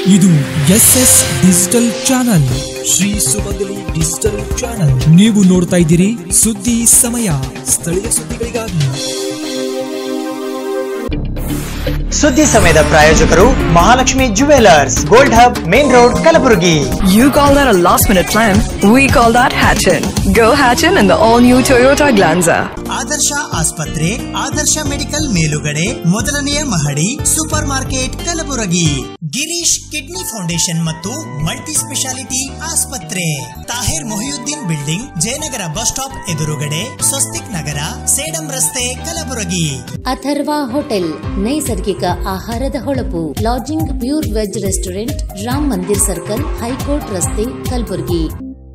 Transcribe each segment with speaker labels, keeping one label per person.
Speaker 1: ಇದು S S digital channel Shri Sumangali digital channel ನೀವು ನೋಡ್ತಾ ಇದ್ದೀರಿ ಸುದ್ದಿ ಸಮಯ ಸ್ಥಳೀಯ ಸುದ್ದಿಗಳಿಗಾಗಿ
Speaker 2: ಸುದ್ದಿ ಸಮಯದ ಪ್ರಾಯೋಜಕರು Mahalakshmi jewellers gold hub main road Kalaburagi
Speaker 3: You call that a last minute plan? We call that Hatchin. Go Hatchin in the all new Toyota Glanza.
Speaker 2: Adarsh ಆಸ್ಪತ್ರೆ ಆದರ್ಶ ಮೆಡಿಕಲ್ ಮೇಲುಗಡೆ ಮೊದಲನೆಯ ಮಹಡಿ supermarket Kalaburagi Girish kidney foundation ಮತ್ತು ಮಲ್ಟಿ ಸ್ಪೆಷಾಲಿಟಿ ಆಸ್ಪತ್ರೆ Tahir Mohiuddin building Jayanagar bus stop ಎದುರುಗಡೆ ಸ್ವಸ್ತಿಕ್ ನಗರ ಸೇಡಂ ರಸ್ತೆ Kalaburagi
Speaker 4: Atharva hotel ನೈಸರ್ಗಿಕ ಆಹಾರದ ಹೊಳಪು lodging pure veg restaurant Ram Mandir circle high court ರಸ್ತೆ ಕಲಬುರಗಿ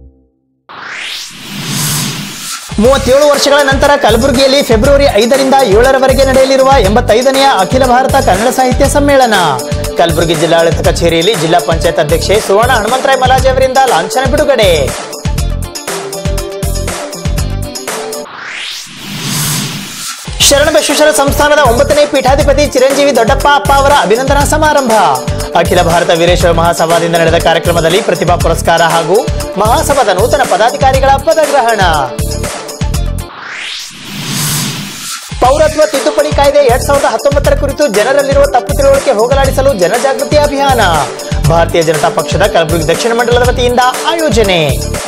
Speaker 2: ಮೂವತ್ತೇಳು ವರ್ಷಗಳ ನಂತರ ಕಲಬುರಗಿಯಲ್ಲಿ ಫೆಬ್ರವರಿ ಐದರಿಂದ ಏಳರವರೆಗೆ ನಡೆಯಲಿರುವ ಎಂಬತ್ತೈದನೆಯ ಅಖಿಲ ಭಾರತ ಕನ್ನಡ ಸಾಹಿತ್ಯ ಸಮ್ಮೇಳನ ಕಲಬುರಗಿ ಜಿಲ್ಲಾಡಳಿತ ಕಚೇರಿಯಲ್ಲಿ ಜಿಲ್ಲಾ ಪಂಚಾಯತ್ ಅಧ್ಯಕ್ಷೆ ಸುವರ್ಣ ಹನುಮಂತರಾಯ ಮಲಾಜಿ ಅವರಿಂದ ಲಾಂಛನ ಬಿಡುಗಡೆ ಶರಣಬಸವೇಶ್ವರ ಸಂಸ್ಥಾನದ ಒಂಬತ್ತನೇ ಪೀಠಾಧಿಪತಿ ಚಿರಂಜೀವಿ ದೊಡ್ಡಪ್ಪ ಅಪ್ಪ ಅವರ ಅಭಿನಂದನಾ ಸಮಾರಂಭ ಅಖಿಲ ಭಾರತ ವೀರೇಶ್ವರ ಮಹಾಸಭಾದಿಂದ ನಡೆದ ಕಾರ್ಯಕ್ರಮದಲ್ಲಿ ಪ್ರತಿಭಾ ಪುರಸ್ಕಾರ ಹಾಗೂ ಮಹಾಸಭಾದ ನೂತನ ಪದಾಧಿಕಾರಿಗಳ ಪದಗ್ರಹಣ ಪೌರತ್ವ ತಿದ್ದುಪಡಿ ಕಾಯ್ದೆ ಎರಡ್ ಸಾವಿರದ ಹತ್ತೊಂಬತ್ತರ ಕುರಿತು ಜನರಲ್ಲಿರುವ ತಪ್ಪು ತಿಳುವಳಿಕೆ ಹೋಗಲಾಡಿಸಲು ಜನಜಾಗೃತಿ ಅಭಿಯಾನ ಭಾರತೀಯ ಜನತಾ ಪಕ್ಷದ ಕಲಬುರಗಿ ದಕ್ಷಿಣ ಮಂಡಲದ ವತಿಯಿಂದ ಆಯೋಜನೆ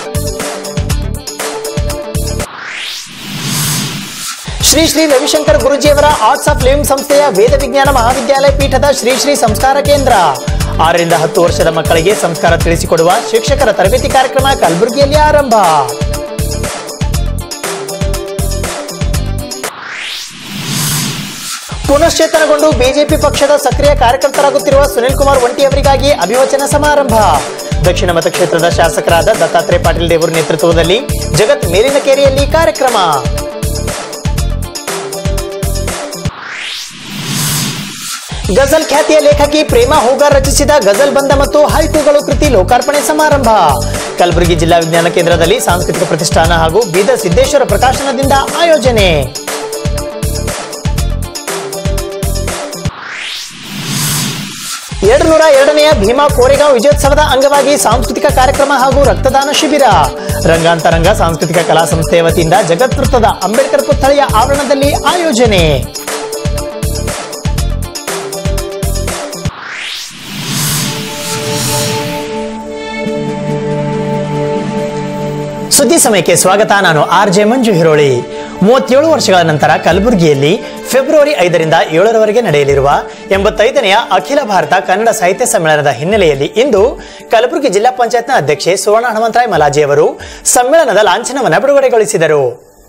Speaker 2: ಶ್ರೀ ಶ್ರೀ ರವಿಶಂಕರ್ ಗುರುಜಿಯವರ ಆರ್ಟ್ಸ್ ಆಫ್ ಲಿವಿಂಗ್ ಸಂಸ್ಥೆಯ ವೇದ ವಿಜ್ಞಾನ ಮಹಾವಿದ್ಯಾಲಯ ಪೀಠದ ಶ್ರೀ ಶ್ರೀ ಸಂಸ್ಕಾರ ಕೇಂದ್ರ ಆರರಿಂದ ಹತ್ತು ವರ್ಷದ ಮಕ್ಕಳಿಗೆ ಸಂಸ್ಕಾರ ತಿಳಿಸಿಕೊಡುವ ಶಿಕ್ಷಕರ ತರಬೇತಿ ಕಾರ್ಯಕ್ರಮ ಕಲಬುರಗಿಯಲ್ಲಿ ಆರಂಭ ಪುನಶ್ಚೇತನಗೊಂಡು ಬಿಜೆಪಿ ಪಕ್ಷದ ಸಕ್ರಿಯ ಕಾರ್ಯಕರ್ತರಾಗುತ್ತಿರುವ ಸುನಿಲ್ ಕುಮಾರ್ ಒಂಟಿ ಅವರಿಗಾಗಿ ಅಭಿವಚನ ಸಮಾರಂಭ ದಕ್ಷಿಣ ಮತಕ್ಷೇತ್ರದ ಶಾಸಕರಾದ ದತ್ತಾತ್ರೇಯ ಪಾಟೀಲ್ ದೇವರು ನೇತೃತ್ವದಲ್ಲಿ ಜಗತ್ ಮೇಲಿನ ಕೇರಿಯಲ್ಲಿ ಕಾರ್ಯಕ್ರಮ ಗಜಲ್ ಖ್ಯಾತಿಯ ಲೇಖಕಿ ಪ್ರೇಮಾ ಹೋಗಾರ್ ರಚಿಸಿದ ಗಜಲ್ ಬಂಧ ಮತ್ತು ಹೈಕುಗಳು ಕೃತಿ ಲೋಕಾರ್ಪಣೆ ಸಮಾರಂಭ ಕಲಬುರಗಿ ಜಿಲ್ಲಾ ವಿಜ್ಞಾನ ಕೇಂದ್ರದಲ್ಲಿ ಸಾಂಸ್ಕೃತಿಕ ಪ್ರತಿಷ್ಠಾನ ಹಾಗೂ ಬೀದರ್ ಸಿದ್ದೇಶ್ವರ ಪ್ರಕಾಶನದಿಂದ ಆಯೋಜನೆ ಎರಡು ನೂರ ಎರಡನೆಯ ಭೀಮಾ ಕೋರೆಗಾಂವ್ ವಿಜಯೋತ್ಸವದ ಅಂಗವಾಗಿ ಸಾಂಸ್ಕೃತಿಕ ಕಾರ್ಯಕ್ರಮ ಹಾಗೂ ರಕ್ತದಾನ ಶಿಬಿರ ರಂಗಾಂತರಂಗ ಸಾಂಸ್ಕೃತಿಕ ಕಲಾ ಸಂಸ್ಥೆಯ ವತಿಯಿಂದ ಜಗತ್ ವೃತ್ತದ ಅಂಬೇಡ್ಕರ್ ಪುತ್ಥಳಿಯ ಆವರಣದಲ್ಲಿ ಆಯೋಜನೆ ಸುದ್ದಿ ಸಮಯಕ್ಕೆ ಸ್ವಾಗತ ನಾನು ಆರ್ ಜೆ ಮಂಜು ಹಿರೋಳಿ ಮೂವತ್ತೇಳು ವರ್ಷಗಳ ನಂತರ ಕಲಬುರಗಿಯಲ್ಲಿ ಫೆಬ್ರವರಿ ಐದರಿಂದ ಏಳರವರೆಗೆ ನಡೆಯಲಿರುವ ಎಂಬತ್ತೈದನೆಯ ಅಖಿಲ ಭಾರತ ಕನ್ನಡ ಸಾಹಿತ್ಯ ಸಮ್ಮೇಳನದ ಹಿನ್ನೆಲೆಯಲ್ಲಿ ಇಂದು ಕಲಬುರಗಿ ಜಿಲ್ಲಾ ಪಂಚಾಯತ್ನ ಅಧ್ಯಕ್ಷೆ ಸುವರ್ಣ ಹನುಮಂತರಾಯ ಮಲಾಜಿ ಅವರು ಸಮ್ಮೇಳನದ ಲಾಂಛನವನ್ನು ಬಿಡುಗಡೆಗೊಳಿಸಿದರು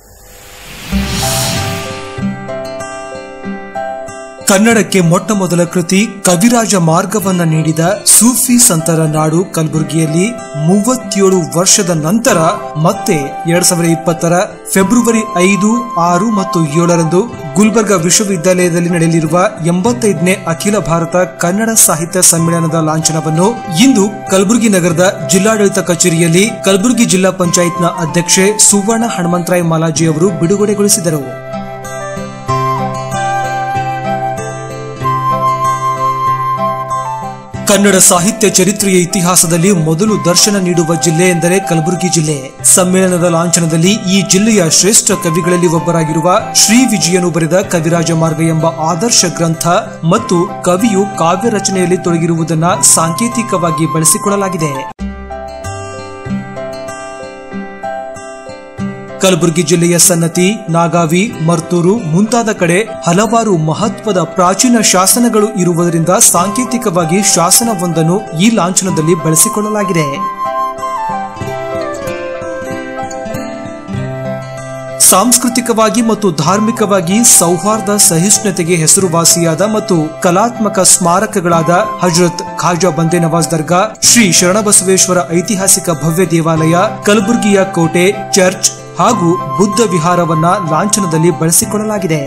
Speaker 1: ಕನ್ನಡಕ್ಕೆ ಮೊಟ್ಟ ಮೊದಲ ಕೃತಿ ಕವಿರಾಜ ಮಾರ್ಗವನ್ನ ನೀಡಿದ ಸೂಫಿ ಸಂತರ ನಾಡು ಕಲಬುರಗಿಯಲ್ಲಿ ಮೂವತ್ತೇಳು ವರ್ಷದ ನಂತರ ಮತ್ತೆ ಎರಡ್ ಸಾವಿರದ ಇಪ್ಪತ್ತರ ಫೆಬ್ರವರಿ ಐದು ಆರು ಮತ್ತು ಏಳರಂದು ಗುಲ್ಬರ್ಗಾ ವಿಶ್ವವಿದ್ಯಾಲಯದಲ್ಲಿ ನಡೆಯಲಿರುವ ಎಂಬತ್ತೈದನೇ ಅಖಿಲ ಭಾರತ ಕನ್ನಡ ಸಾಹಿತ್ಯ ಸಮ್ಮೇಳನದ ಲಾಂಛನವನ್ನು ಇಂದು ಕಲಬುರಗಿ ನಗರದ ಜಿಲ್ಲಾಡಳಿತ ಕಚೇರಿಯಲ್ಲಿ ಕಲಬುರಗಿ ಜಿಲ್ಲಾ ಪಂಚಾಯತ್ನ ಅಧ್ಯಕ್ಷೆ ಸುವರ್ಣ ಹನುಮಂತರಾಯ ಮಾಲಾಜಿ ಅವರು ಬಿಡುಗಡೆಗೊಳಿಸಿದರು ಕನ್ನಡ ಸಾಹಿತ್ಯ ಚರಿತ್ರೆಯ ಇತಿಹಾಸದಲ್ಲಿ ಮೊದಲು ದರ್ಶನ ನೀಡುವ ಜಿಲ್ಲೆ ಎಂದರೆ ಕಲಬುರಗಿ ಜಿಲ್ಲೆ ಸಮ್ಮೇಳನದ ಲಾಂಛನದಲ್ಲಿ ಈ ಜಿಲ್ಲೆಯ ಶ್ರೇಷ್ಠ ಕವಿಗಳಲ್ಲಿ ಒಬ್ಬರಾಗಿರುವ ಶ್ರೀ ವಿಜಯನು ಬರೆದ ಕವಿರಾಜ ಮಾರ್ಗ ಎಂಬ ಆದರ್ಶ ಗ್ರಂಥ ಮತ್ತು ಕವಿಯು ಕಾವ್ಯ ರಚನೆಯಲ್ಲಿ ತೊಡಗಿರುವುದನ್ನ ಸಾಂಕೇತಿಕವಾಗಿ ಬಳಸಿಕೊಳ್ಳಲಾಗಿದೆ ಕಲಬುರಗಿ ಜಿಲ್ಲೆಯ ಸನ್ನತಿ ನಾಗಾವಿ ಮರ್ತೂರು ಮುಂತಾದ ಕಡೆ ಹಲವಾರು ಮಹತ್ವದ ಪ್ರಾಚೀನ ಶಾಸನಗಳು ಇರುವುದರಿಂದ ಸಾಂಕೇತಿಕವಾಗಿ ಶಾಸನವೊಂದನ್ನು ಈ ಲಾಂಛನದಲ್ಲಿ ಬಳಸಿಕೊಳ್ಳಲಾಗಿದೆ ಸಾಂಸ್ಕೃತಿಕವಾಗಿ ಮತ್ತು ಧಾರ್ಮಿಕವಾಗಿ ಸೌಹಾರ್ದ ಸಹಿಷ್ಣುತೆಗೆ ಹೆಸರುವಾಸಿಯಾದ ಮತ್ತು ಕಲಾತ್ಮಕ ಸ್ಮಾರಕಗಳಾದ ಹಜರತ್ ಖಾಜಾ ಬಂದೆ ನವಾಜ್ ದರ್ಗಾ ಶ್ರೀ ಶರಣಬಸವೇಶ್ವರ ಐತಿಹಾಸಿಕ ಭವ್ಯ ದೇವಾಲಯ ಕಲಬುರಗಿಯ ಕೋಟೆ ಚರ್ಚ್ ಹಾಗೂ ಬುದ್ಧ ವಿಹಾರವನ್ನ ಲಾಂಛನದಲ್ಲಿ ಬಳಸಿಕೊಳ್ಳಲಾಗಿದೆ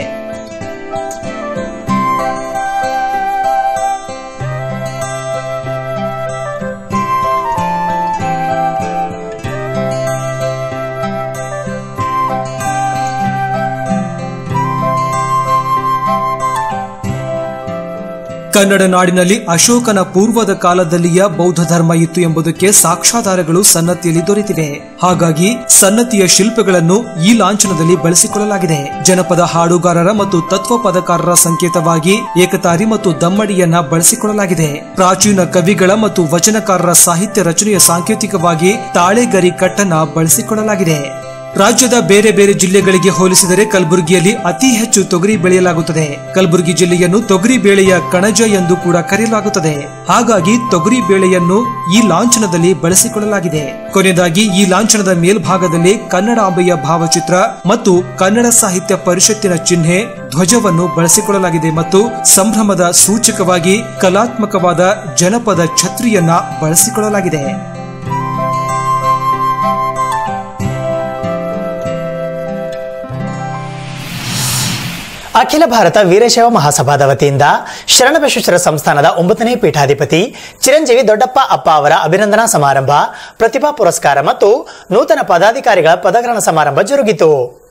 Speaker 1: ಕನ್ನಡ ನಾಡಿನಲ್ಲಿ ಅಶೋಕನ ಪೂರ್ವದ ಕಾಲದಲ್ಲಿಯ ಬೌದ್ಧ ಧರ್ಮ ಇತ್ತು ಎಂಬುದಕ್ಕೆ ಸಾಕ್ಷ್ಯಾಧಾರಗಳು ಸನ್ನತಿಯಲ್ಲಿ ದೊರೆತಿವೆ ಹಾಗಾಗಿ ಸನ್ನತಿಯ ಶಿಲ್ಪಗಳನ್ನು ಈ ಲಾಂಛನದಲ್ಲಿ ಬಳಸಿಕೊಳ್ಳಲಾಗಿದೆ ಜನಪದ ಹಾಡುಗಾರರ ಮತ್ತು ತತ್ವ ಪದಕಾರರ ಸಂಕೇತವಾಗಿ ಏಕತಾರಿ ಮತ್ತು ದಮ್ಮಡಿಯನ್ನ ಬಳಸಿಕೊಳ್ಳಲಾಗಿದೆ ಪ್ರಾಚೀನ ಕವಿಗಳ ಮತ್ತು ವಚನಕಾರರ ಸಾಹಿತ್ಯ ರಚನೆಯ ಸಾಂಕೇತಿಕವಾಗಿ ತಾಳೆಗರಿ ಕಟ್ಟನ್ನ ಬಳಸಿಕೊಳ್ಳಲಾಗಿದೆ ರಾಜ್ಯದ ಬೇರೆ ಬೇರೆ ಜಿಲ್ಲೆಗಳಿಗೆ ಹೋಲಿಸಿದರೆ ಕಲಬುರಗಿಯಲ್ಲಿ ಅತಿ ಹೆಚ್ಚು ತೊಗರಿ ಬೆಳೆಯಲಾಗುತ್ತದೆ ಕಲಬುರಗಿ ಜಿಲ್ಲೆಯನ್ನು ತೊಗರಿ ಬೇಳೆಯ ಕಣಜ ಎಂದು ಕೂಡ ಕರೆಯಲಾಗುತ್ತದೆ ಹಾಗಾಗಿ ತೊಗರಿ ಬೇಳೆಯನ್ನು ಈ ಲಾಂಛನದಲ್ಲಿ ಬಳಸಿಕೊಳ್ಳಲಾಗಿದೆ ಕೊನೆಯದಾಗಿ ಈ ಲಾಂಛನದ ಮೇಲ್ಭಾಗದಲ್ಲಿ ಕನ್ನಡಾಂಬೆಯ ಭಾವಚಿತ್ರ ಮತ್ತು ಕನ್ನಡ ಸಾಹಿತ್ಯ ಪರಿಷತ್ತಿನ ಚಿಹ್ನೆ ಧ್ವಜವನ್ನು ಬಳಸಿಕೊಳ್ಳಲಾಗಿದೆ ಮತ್ತು ಸಂಭ್ರಮದ ಸೂಚಕವಾಗಿ ಕಲಾತ್ಮಕವಾದ ಜನಪದ ಛತ್ರಿಯನ್ನ ಬಳಸಿಕೊಳ್ಳಲಾಗಿದೆ
Speaker 2: ಅಖಿಲ ಭಾರತ ವೀರಶೈವ ಮಹಾಸಭಾದ ವತಿಯಿಂದ ಶರಣಬಸವೇಶ್ವರ ಸಂಸ್ಥಾನದ ಒಂಬತ್ತನೇ ಪೀಠಾಧಿಪತಿ ಚಿರಂಜೀವಿ ದೊಡ್ಡಪ್ಪ ಅಪ್ಪ ಅವರ ಅಭಿನಂದನಾ ಸಮಾರಂಭ ಪ್ರತಿಭಾ ಪುರಸ್ಕಾರ ಮತ್ತು ನೂತನ ಪದಾಧಿಕಾರಿಗಳ ಪದಗ್ರಹಣ ಸಮಾರಂಭ ಜರುಗಿತು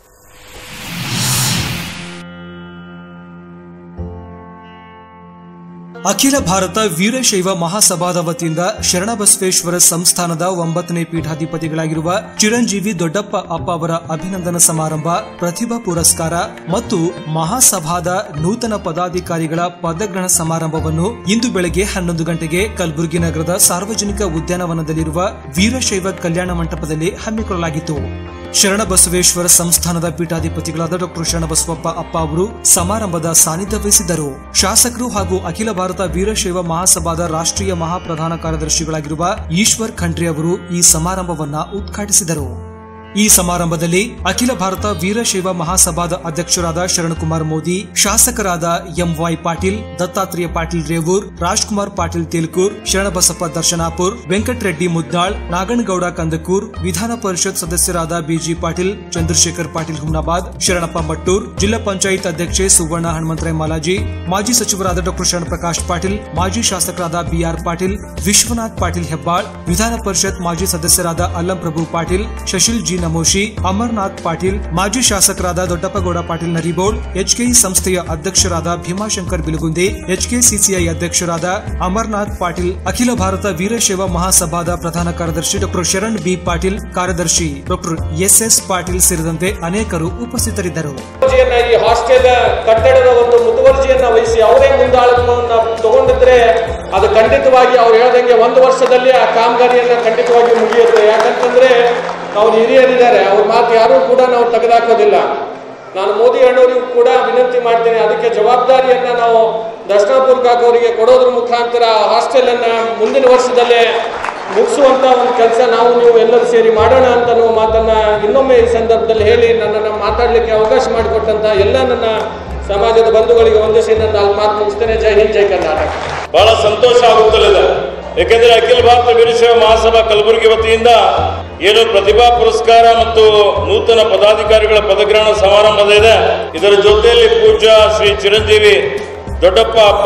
Speaker 1: ಅಖಿಲ ಭಾರತ ವೀರಶೈವ ಮಹಾಸಭಾದ ವತಿಯಿಂದ ಶರಣಬಸವೇಶ್ವರ ಸಂಸ್ಥಾನದ ಒಂಬತ್ತನೇ ಪೀಠಾಧಿಪತಿಗಳಾಗಿರುವ ಚಿರಂಜೀವಿ ದೊಡ್ಡಪ್ಪ ಅಪ್ಪ ಅವರ ಅಭಿನಂದನಾ ಸಮಾರಂಭ ಪ್ರತಿಭಾ ಪುರಸ್ಕಾರ ಮತ್ತು ಮಹಾಸಭಾದ ನೂತನ ಪದಾಧಿಕಾರಿಗಳ ಪದಗ್ರಹಣ ಸಮಾರಂಭವನ್ನು ಇಂದು ಬೆಳಗ್ಗೆ ಹನ್ನೊಂದು ಗಂಟೆಗೆ ಕಲಬುರಗಿ ನಗರದ ಸಾರ್ವಜನಿಕ ಉದ್ಯಾನವನದಲ್ಲಿರುವ ವೀರಶೈವ ಕಲ್ಯಾಣ ಮಂಟಪದಲ್ಲಿ ಹಮ್ಮಿಕೊಳ್ಳಲಾಗಿತ್ತು ಶರಣಬಸವೇಶ್ವರ ಸಂಸ್ಥಾನದ ಪೀಠಾಧಿಪತಿಗಳಾದ ಡಾಕ್ಟರ್ ಶರಣಬಸವಪ್ಪ ಅಪ್ಪ ಅವರು ಸಮಾರಂಭದ ಸಾನ್ನಿಧ್ಯ ವಹಿಸಿದ್ದರು ಶಾಸಕರು ಹಾಗೂ ಅಖಿಲ ಭಾರತ ವೀರಶೈವ ಮಹಾಸಭಾದ ರಾಷ್ಟ್ರೀಯ ಮಹಾಪ್ರಧಾನ ಕಾರ್ಯದರ್ಶಿಗಳಾಗಿರುವ ಈಶ್ವರ್ ಖಂಡ್ರೆ ಅವರು ಈ ಸಮಾರಂಭವನ್ನ ಉದ್ಘಾಟಿಸಿದರು ಈ ಸಮಾರಂಭದಲ್ಲಿ ಅಖಿಲ ಭಾರತ ವೀರಶೈವ ಮಹಾಸಭಾದ ಅಧ್ಯಕ್ಷರಾದ ಶರಣಕುಮಾರ್ ಮೋದಿ ಶಾಸಕರಾದ ಎಂವೈ ಪಾಟೀಲ್ ದತ್ತಾತ್ರೇಯ ಪಾಟೀಲ್ ರೇವೂರ್ ರಾಜ್ಕುಮಾರ್ ಪಾಟೀಲ್ ತೇಲ್ಕೂರ್ ಶರಣಬಸಪ್ಪ ದರ್ಶನಾಪುರ್ ವೆಂಕಟರೆಡ್ಡಿ ಮುದ್ನಾಳ್ ನಾಗನಗೌಡ ಕಂದಕೂರ್ ವಿಧಾನ ಪರಿಷತ್ ಸದಸ್ಯರಾದ ಬಿಜಿ ಪಾಟೀಲ್ ಚಂದ್ರಶೇಖರ್ ಪಾಟೀಲ್ ಹುಮ್ನಾಬಾದ್ ಶರಣಪ್ಪ ಮಟ್ಟೂರ್ ಜಿಲ್ಲಾ ಪಂಚಾಯತ್ ಅಧ್ಯಕ್ಷೆ ಸುವರ್ಣ ಹನುಮಂತರಾಯ ಮಾಲಾಜಿ ಮಾಜಿ ಸಚಿವರಾದ ಡಾಕ್ಟರ್ ಶರಣ ಪ್ರಕಾಶ್ ಪಾಟೀಲ್ ಮಾಜಿ ಶಾಸಕರಾದ ಬಿಆರ್ ಪಾಟೀಲ್ ವಿಶ್ವನಾಥ್ ಪಾಟೀಲ್ ಹೆಬ್ಬಾಳ್ ವಿಧಾನ ಪರಿಷತ್ ಮಾಜಿ ಸದಸ್ಯರಾದ ಅಲ್ಲಂ ಪ್ರಭು ಪಾಟೀಲ್ ಶಶಿಲ್ ಜಿ ನಮೋಶಿ ಅಮರ್ನಾಥ್ ಪಾಟೀಲ್ ಮಾಜಿ ಶಾಸಕರಾದ ದೊಡ್ಡಪ್ಪಗೌಡ ಪಾಟೀಲ್ ನರಿಬೋಳ್ ಎಚ್ಕೆಇ ಸಂಸ್ಥೆಯ ಅಧ್ಯಕ್ಷರಾದ ಭೀಮಾಶಂಕರ್ ಬಿಲಗುಂದಿ ಎಚ್ಕೆಸಿಸಿಐ ಅಧ್ಯಕ್ಷರಾದ ಅಮರ್ನಾಥ್ ಪಾಟೀಲ್ ಅಖಿಲ ಭಾರತ ವೀರಶೈವ ಮಹಾಸಭಾದ ಪ್ರಧಾನ ಕಾರ್ಯದರ್ಶಿ ಡಾಕ್ಟರ್ ಶರಣ್ ಬಿ ಪಾಟೀಲ್ ಕಾರ್ಯದರ್ಶಿ ಡಾಕ್ಟರ್ ಎಸ್ ಎಸ್ ಪಾಟೀಲ್ ಸೇರಿದಂತೆ ಅನೇಕರು ಉಪಸ್ಥಿತರಿದ್ದರು
Speaker 5: ಮುತುವರ್ಜಿಯನ್ನ ಈ ಹಾಸ್ಟೆಲ್ ಕಟ್ಟಡದ ಒಂದು ಮುತುವರ್ಜಿಯನ್ನ ವಹಿಸಿ ಅವರೇ ಮುಂದಾಳತ್ವವನ್ನ ತಗೊಂಡಿದ್ರೆ ಅದು ಖಂಡಿತವಾಗಿ ಅವ್ರು ಹೇಳ್ದಂಗೆ ಒಂದು ವರ್ಷದಲ್ಲಿ ಆ ಕಾಮಗಾರಿಯನ್ನ ಖಂಡಿತವಾಗಿ ಮುಗಿಯುತ್ತೆ ಯಾಕಂತಂದ್ರೆ ಅವ್ರು ಹಿರಿಯರಿದ್ದಾರೆ ಅವ್ರ ಮಾತು ಯಾರೂ ಕೂಡ ನಾವು ತೆಗೆದಾಕೋದಿಲ್ಲ ನಾನು ಮೋದಿ ಅಣ್ಣವರಿಗೂ ಕೂಡ ವಿನಂತಿ ಮಾಡ್ತೇನೆ ಅದಕ್ಕೆ ಜವಾಬ್ದಾರಿಯನ್ನ ನಾವು ದರ್ಶನಾಪುರ್ ಕಾಕೋರಿಗೆ ಕೊಡೋದ್ರ ಮುಖಾಂತರ ಆ ಹಾಸ್ಟೆಲ್ ಅನ್ನ ಮುಂದಿನ ವರ್ಷದಲ್ಲೇ ಮುಗಿಸುವಂತ ಒಂದು ಕೆಲಸ ನಾವು ನೀವು ಎಲ್ಲರೂ ಸೇರಿ ಮಾಡೋಣ ಅಂತ ಅನ್ನೋ ಮಾತನ್ನ ಇನ್ನೊಮ್ಮೆ ಈ ಸಂದರ್ಭದಲ್ಲಿ ಹೇಳಿ ನನ್ನನ್ನು ಮಾತಾಡಲಿಕ್ಕೆ ಅವಕಾಶ ಮಾಡಿಕೊಟ್ಟಂತ ಎಲ್ಲ ನನ್ನ ಸಮಾಜದ ಬಂಧುಗಳಿಗೆ ವಂದಿಸಿ ನನ್ನ ನಾಲ್ಕು ಮಾತು ಮುಗಿಸ್ತೇನೆ ಜೈ ಹಿಂದ್ ಜೈ ಕರ್ನಾಟಕ
Speaker 6: ಬಹಳ ಸಂತೋಷ ಆಗುತ್ತಲಿದೆ ಏಕೆಂದರೆ ಅಖಿಲ ಭಾರತ ವೀರಶೈವ ಮಹಾಸಭಾ ಕಲಬುರಗಿ ವತಿಯಿಂದ ಏನು ಪ್ರತಿಭಾ ಪುರಸ್ಕಾರ ಮತ್ತು ನೂತನ ಪದಾಧಿಕಾರಿಗಳ ಪದಗ್ರಹಣ ಸಮಾರಂಭದ ಇದೆ ಇದರ ಜೊತೆಯಲ್ಲಿ ಪೂಜ್ಯ ಶ್ರೀ ಚಿರಂಜೀವಿ ದೊಡ್ಡಪ್ಪ ಅಪ್ಪ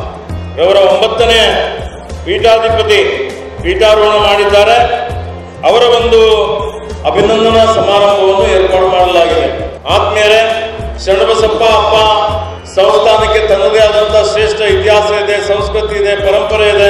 Speaker 6: ಇವರ ಒಂಬತ್ತನೇ ಪೀಠಾಧಿಪತಿ ಪೀಠಾರೋಹಣ ಮಾಡಿದ್ದಾರೆ ಅವರ ಒಂದು ಅಭಿನಂದನಾ ಸಮಾರಂಭವನ್ನು ಏರ್ಪಾಡು ಮಾಡಲಾಗಿದೆ ಆತ್ಮೀಯರೇ ಶರಣಬಸಪ್ಪ ಅಪ್ಪ ಸಂಸ್ಥಾನಕ್ಕೆ ತನ್ನದೇ ಆದಂತಹ ಶ್ರೇಷ್ಠ ಇತಿಹಾಸ ಇದೆ ಸಂಸ್ಕೃತಿ ಇದೆ ಪರಂಪರೆ ಇದೆ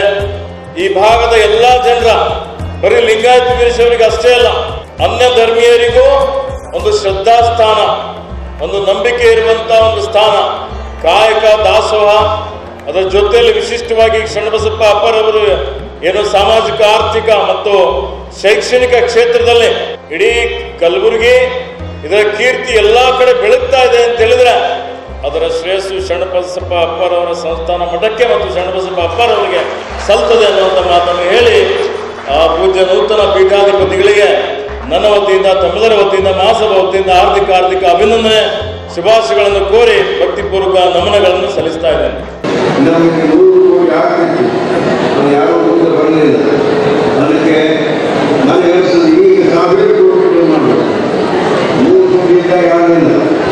Speaker 6: ಈ ಭಾಗದ ಎಲ್ಲಾ ಜನರ ಬರೀ ಲಿಂಗಾಯತ ವೀರಶೈವರಿಗೆ ಅಷ್ಟೇ ಅಲ್ಲ ಅನ್ಯ ಧರ್ಮೀಯರಿಗೂ ಒಂದು ಶ್ರದ್ಧಾ ಸ್ಥಾನ ಒಂದು ನಂಬಿಕೆ ಇರುವಂತ ಒಂದು ಸ್ಥಾನ ಕಾಯಕ ದಾಸೋಹ ಅದರ ಜೊತೆಯಲ್ಲಿ ವಿಶಿಷ್ಟವಾಗಿ ಶರಣಬಸಪ್ಪ ಅಪ್ಪರವರು ಏನು ಸಾಮಾಜಿಕ ಆರ್ಥಿಕ ಮತ್ತು ಶೈಕ್ಷಣಿಕ ಕ್ಷೇತ್ರದಲ್ಲಿ ಇಡೀ ಕಲಬುರಗಿ ಇದರ ಕೀರ್ತಿ ಎಲ್ಲಾ ಕಡೆ ಬೆಳಗ್ತಾ ಇದೆ ಅಂತ ಹೇಳಿದ್ರೆ ಅದರ ಶ್ರೇಯಸ್ಸು ಶರಣಬಸಪ್ಪ ಅಪ್ಪರವರ ಸಂಸ್ಥಾನ ಮಠಕ್ಕೆ ಮತ್ತು ಶರಣಬಸಪ್ಪ ಅಪ್ಪರವರಿಗೆ ಸಲ್ತದೆ ಅನ್ನುವಂಥ ಮಾತನ್ನು ಹೇಳಿ ಆ ಪೂಜ್ಯ ನೂತನ ಪೀಠಾಧಿಪತಿಗಳಿಗೆ ನನ್ನ ವತಿಯಿಂದ ತಮ್ಮೆಲ್ಲರ ವತಿಯಿಂದ ಮಹಾಸಭಾ ವತಿಯಿಂದ ಆರ್ಥಿಕ ಆರ್ಥಿಕ ಅಭಿನಂದನೆ ಶುಭಾಶಯಗಳನ್ನು ಕೋರಿ ಭಕ್ತಿಪೂರ್ವಕ ನಮನಗಳನ್ನು ಸಲ್ಲಿಸ್ತಾ ಇದ್ದೇನೆ
Speaker 7: ನಮಗೆ ನೂರು ಕೋಟಿ ಆಗ್ತಿತ್ತು ಅದು ಯಾರೋ ಮುಂದೆ ಬರಲಿಲ್ಲ ಅದಕ್ಕೆ ನಾನು ಹೇಳ್ತೀನಿ ಈಗ ಸಾವಿರ ಕೋಟಿ ಮಾಡಬೇಕು ನೂರು ಕೋಟಿಯಿಂದ ಆಗಲಿಲ್ಲ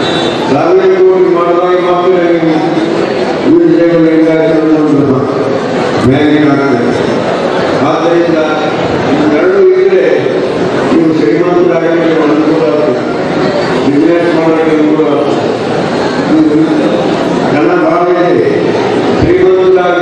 Speaker 7: ಸಾವಿರ ಕೋಟಿ ಮಾಡಿದಾಗ ಮಾತ್ರ ಬ್ಯಾಂಕಿಂಗ್ ಆಗ್ತದೆ ಆದ್ದರಿಂದ ಇವೆರಡು ಇದ್ದರೆ ನೀವು ಶ್ರೀಮಂತರಾಗಲಿಕ್ಕೆ ಅನುಕೂಲ ಆಗ್ತದೆ ಬಿಸ್ನೆಸ್ ಮಾಡೋಕ್ಕೆ ಅನುಕೂಲ ಆಗ್ತದೆ ಇದು ನನ್ನ ಭಾವನೆ ಇದೆ ಶ್ರೀಮಂತರಾಗ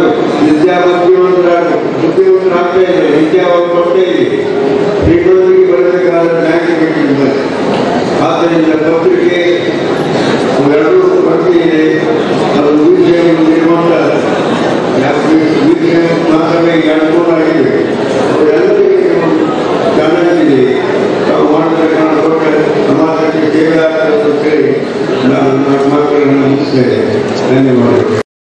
Speaker 7: ಅವಾಗ ಕೊಟ್ಟೇ ಇದೆ ಶ್ರೀಗಳಿಗೆ ಬರಬೇಕಾದ್ರೆ ಬ್ಯಾಂಕ್ ಬೇಕಿಲ್ಲ ಆದ್ದರಿಂದ ಪತ್ರಿಕೆ ಅವೆರಡೂ ಬರ್ತಿದೆ ಅದು ವೀಕ್ಷಣೆ ನಿರ್ಮಾಣ ವೀಕ್ಷಣೆ ಮಾತ್ರವೇ ಅನುಕೂಲವಾಗಿದೆ ಅವರೆಲ್ಲರಿಗೆ ಚೆನ್ನಾಗಿದೆ ತಾವು ಮಾಡತಕ್ಕಂಥ ದೊಡ್ಡ ಸಮಾಜಕ್ಕೆ ಸೇವೆ ಆಗ್ತದೆ ಅಂತ ಹೇಳಿ ನಾನು ನನ್ನ ಮಾತುಗಳನ್ನು ಮುಗಿಸ್ತೇನೆ ಧನ್ಯವಾದಗಳು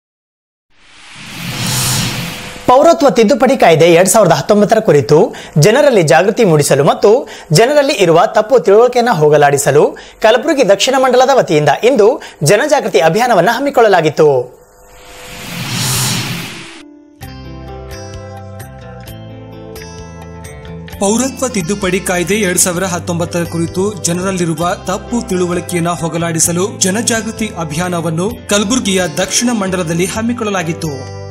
Speaker 2: ಪೌರತ್ವ ತಿದ್ದುಪಡಿ ಕಾಯ್ದೆ ಎರಡ್ ಸಾವಿರದ ಹತ್ತೊಂಬತ್ತರ ಕುರಿತು ಜನರಲ್ಲಿ ಜಾಗೃತಿ ಮೂಡಿಸಲು ಮತ್ತು ಜನರಲ್ಲಿ ಇರುವ ತಪ್ಪು ತಿಳುವಳಿಕೆಯನ್ನು ಹೋಗಲಾಡಿಸಲು ಕಲಬುರಗಿ ದಕ್ಷಿಣ ಮಂಡಲದ ವತಿಯಿಂದ ಇಂದು ಜನಜಾಗೃತಿ ಅಭಿಯಾನವನ್ನು ಹಮ್ಮಿಕೊಳ್ಳಲಾಗಿತ್ತು
Speaker 1: ಪೌರತ್ವ ತಿದ್ದುಪಡಿ ಕಾಯ್ದೆ ಎರಡ್ ಸಾವಿರ ಹತ್ತೊಂಬತ್ತರ ಕುರಿತು ಜನರಲ್ಲಿರುವ ತಪ್ಪು ತಿಳುವಳಿಕೆಯನ್ನು ಹೋಗಲಾಡಿಸಲು ಜನಜಾಗೃತಿ ಅಭಿಯಾನವನ್ನು ಕಲಬುರಗಿಯ ದಕ್ಷಿಣ ಮಂಡಲದಲ್ಲಿ ಹಮ್ಮಿಕೊಳ್ಳಲಾಗಿತ್ತು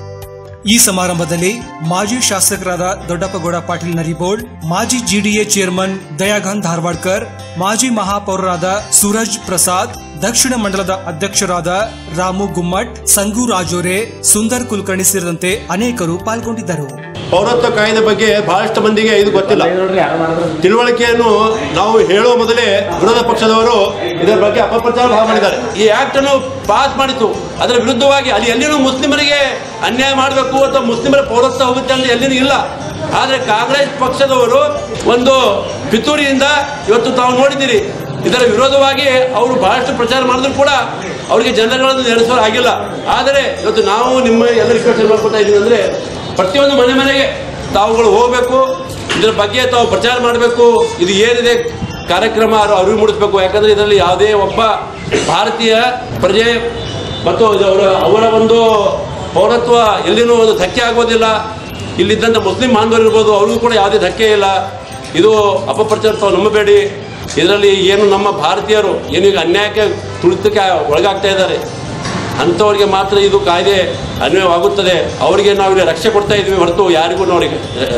Speaker 1: ಈ ಸಮಾರಂಭದಲ್ಲಿ ಮಾಜಿ ಶಾಸಕರಾದ ದೊಡ್ಡಪ್ಪಗೌಡ ಪಾಟೀಲ್ ನರಿಬೋಳ್ ಮಾಜಿ ಜಿಡಿಎ ಚೇರ್ಮನ್ ದಯಾಘನ್ ಧಾರವಾಡ್ಕರ್ ಮಾಜಿ ಮಹಾಪೌರರಾದ ಸೂರಜ್ ಪ್ರಸಾದ್ ದಕ್ಷಿಣ ಮಂಡಲದ ಅಧ್ಯಕ್ಷರಾದ ರಾಮು ಗುಮ್ಮಟ್ ಸಂಗು ರಾಜೋರೆ ಸುಂದರ್ ಕುಲಕರ್ಣಿ ಸೇರಿದಂತೆ ಅನೇಕರು ಪಾಲ್ಗೊಂಡಿದ್ದರು
Speaker 8: ಪೌರತ್ವ ಕಾಯ್ದೆ ಬಗ್ಗೆ ಬಹಳಷ್ಟು ಮಂದಿಗೆ ಇದು ಗೊತ್ತಿಲ್ಲ ತಿಳುವಳಿಕೆಯನ್ನು ನಾವು ಹೇಳುವ ಮೊದಲೇ ವಿರೋಧ ಪಕ್ಷದವರು ಇದರ ಬಗ್ಗೆ ಅಪಪ್ರಚಾರ ಭಾಳ ಮಾಡಿದ್ದಾರೆ ಈ ಆಕ್ಟ್ ಅನ್ನು ಪಾಸ್ ಮಾಡಿತು ಅದರ ವಿರುದ್ಧವಾಗಿ ಅಲ್ಲಿ ಎಲ್ಲಿನೂ ಮುಸ್ಲಿಮರಿಗೆ ಅನ್ಯಾಯ ಮಾಡಬೇಕು ಅಥವಾ ಮುಸ್ಲಿಮರ ಪೌರತ್ವ ಹೋಗುತ್ತೆ ಅಂತ ಎಲ್ಲಿನೂ ಇಲ್ಲ ಆದರೆ ಕಾಂಗ್ರೆಸ್ ಪಕ್ಷದವರು ಒಂದು ಪಿತೂರಿಯಿಂದ ಇವತ್ತು ತಾವು ನೋಡಿದ್ದೀರಿ ಇದರ ವಿರೋಧವಾಗಿ ಅವರು ಬಹಳಷ್ಟು ಪ್ರಚಾರ ಮಾಡಿದ್ರು ಕೂಡ ಅವರಿಗೆ ಜನಗಳನ್ನು ನಡೆಸೋರು ಆಗಿಲ್ಲ ಆದರೆ ಇವತ್ತು ನಾವು ನಿಮ್ಮ ಎಲ್ಲ ರಿಕ್ವೆಸ್ಟ್ ಮಾಡ್ಕೊತಾ ಇದ್ದೀವಿ ಅಂದರೆ ಪ್ರತಿಯೊಂದು ಮನೆ ಮನೆಗೆ ತಾವುಗಳು ಹೋಗಬೇಕು ಇದರ ಬಗ್ಗೆ ತಾವು ಪ್ರಚಾರ ಮಾಡಬೇಕು ಇದು ಏನಿದೆ ಕಾರ್ಯಕ್ರಮ ಅವ್ರು ಅರಿವು ಮೂಡಿಸ್ಬೇಕು ಯಾಕಂದರೆ ಇದರಲ್ಲಿ ಯಾವುದೇ ಒಬ್ಬ ಭಾರತೀಯ ಪ್ರಜೆ ಮತ್ತು ಇದು ಅವರ ಅವರ ಒಂದು ಪೌರತ್ವ ಎಲ್ಲಿನೂ ಒಂದು ಧಕ್ಕೆ ಆಗೋದಿಲ್ಲ ಇಲ್ಲಿದ್ದಂಥ ಮುಸ್ಲಿಂ ಬಾಂಧವರು ಇರ್ಬೋದು ಅವ್ರಿಗೂ ಕೂಡ ಯಾವುದೇ ಧಕ್ಕೆ ಇಲ್ಲ ಇದು ಅಪಪ್ರಚಾರ ತಾವು ನಂಬಬೇಡಿ ಇದರಲ್ಲಿ ಏನು ನಮ್ಮ ಭಾರತೀಯರು ಏನು ಈಗ ಅನ್ಯಾಯಕ್ಕೆ ತುಳಿತಕ್ಕೆ ಒಳಗಾಗ್ತಾ ಇದ್ದಾರೆ ಅಂಥವ್ರಿಗೆ ಮಾತ್ರ ಇದು ಕಾಯ್ದೆ ಅನ್ವಯವಾಗುತ್ತದೆ ಅವರಿಗೆ ನಾವು ಇಲ್ಲಿ ರಕ್ಷೆ ಕೊಡ್ತಾ ಇದ್ವಿ ಹೊರತು ಯಾರಿಗೂ ಅವರಿಗೆ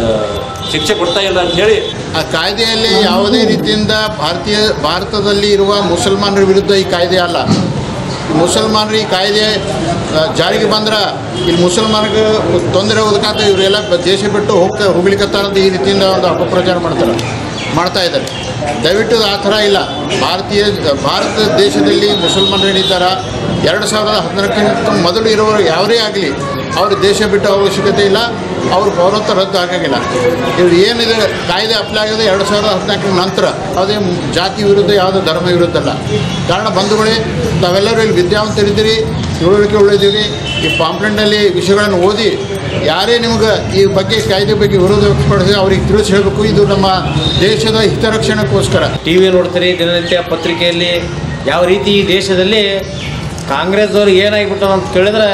Speaker 8: ಶಿಕ್ಷೆ ಕೊಡ್ತಾ ಇಲ್ಲ ಅಂತ ಹೇಳಿ
Speaker 9: ಆ ಕಾಯ್ದೆಯಲ್ಲಿ ಯಾವುದೇ ರೀತಿಯಿಂದ ಭಾರತೀಯ ಭಾರತದಲ್ಲಿ ಇರುವ ಮುಸಲ್ಮಾನರ ವಿರುದ್ಧ ಈ ಕಾಯ್ದೆ ಅಲ್ಲ ಮುಸಲ್ಮಾನರು ಈ ಕಾಯ್ದೆ ಆ, ಜಾರಿಗೆ ಬಂದ್ರೆ ಇಲ್ಲಿ ಮುಸಲ್ಮಾನರಿಗೆ ತೊಂದರೆ ಹೋದಕ್ಕಾಗ ಇವರೆಲ್ಲ ದೇಶ ಬಿಟ್ಟು ಹೋಗ್ತಾ ಹೋಗ್ಲಿಕ್ಕತ್ತಾರಂತ ಈ ರೀತಿಯಿಂದ ಒಂದು ಅಪಪ್ರಚಾರ ಮಾಡ್ತಾರೆ ಮಾಡ್ತಾ ಇದ್ದಾರೆ ದಯವಿಟ್ಟು ಆ ಥರ ಇಲ್ಲ ಭಾರತೀಯ ಭಾರತ ದೇಶದಲ್ಲಿ ಮುಸಲ್ಮಾನರು ಏನಿದ್ದಾರೆ ಎರಡು ಸಾವಿರದ ಹದಿನಾಲ್ಕಕ್ಕಿಂತ ಮೊದಲು ಇರೋರು ಯಾರೇ ಆಗಲಿ ಅವರು ದೇಶ ಬಿಟ್ಟು ಅವಶ್ಯಕತೆ ಇಲ್ಲ ಅವ್ರ ಪೌರತ್ವ ರದ್ದು ಆಗೋಂಗಿಲ್ಲ ಇವ್ರು ಏನಿದೆ ಕಾಯ್ದೆ ಅಪ್ಲೈ ಆಗಿದೆ ಎರಡು ಸಾವಿರದ ಹದಿನಾಲ್ಕರ ನಂತರ ಯಾವುದೇ ಜಾತಿ ವಿರುದ್ಧ ಯಾವುದೇ ಧರ್ಮ ವಿರುದ್ಧ ಅಲ್ಲ ಕಾರಣ ಬಂಧುಗಳೇ ತಾವೆಲ್ಲರೂ ಇಲ್ಲಿ ವಿದ್ಯಾವಂತರಿದ್ದೀರಿ ತಿಳುವಳಿಕೆ ಉಳಿದಿರಿ ಈ ಪಾಂಪ್ಲೆಂಟ್ನಲ್ಲಿ ವಿಷಯಗಳನ್ನು ಓದಿ ಯಾರೇ ನಿಮಗೆ ಈ ಬಗ್ಗೆ ಕಾಯ್ದೆ ಬಗ್ಗೆ ವಿರೋಧ ವ್ಯಕ್ತಪಡಿಸಿ ಅವ್ರಿಗೆ ತಿಳಿಸಿ ಹೇಳಬೇಕು ಇದು ನಮ್ಮ ದೇಶದ ಹಿತರಕ್ಷಣೆಗೋಸ್ಕರ
Speaker 10: ಟಿ ವಿ ನೋಡ್ತೀರಿ ದಿನನಿತ್ಯ ಪತ್ರಿಕೆಯಲ್ಲಿ ಯಾವ ರೀತಿ ಈ ದೇಶದಲ್ಲಿ ಕಾಂಗ್ರೆಸ್ದವ್ರು ಏನಾಗಿಬಿಟ್ಟದ ಅಂತ ಕೇಳಿದ್ರೆ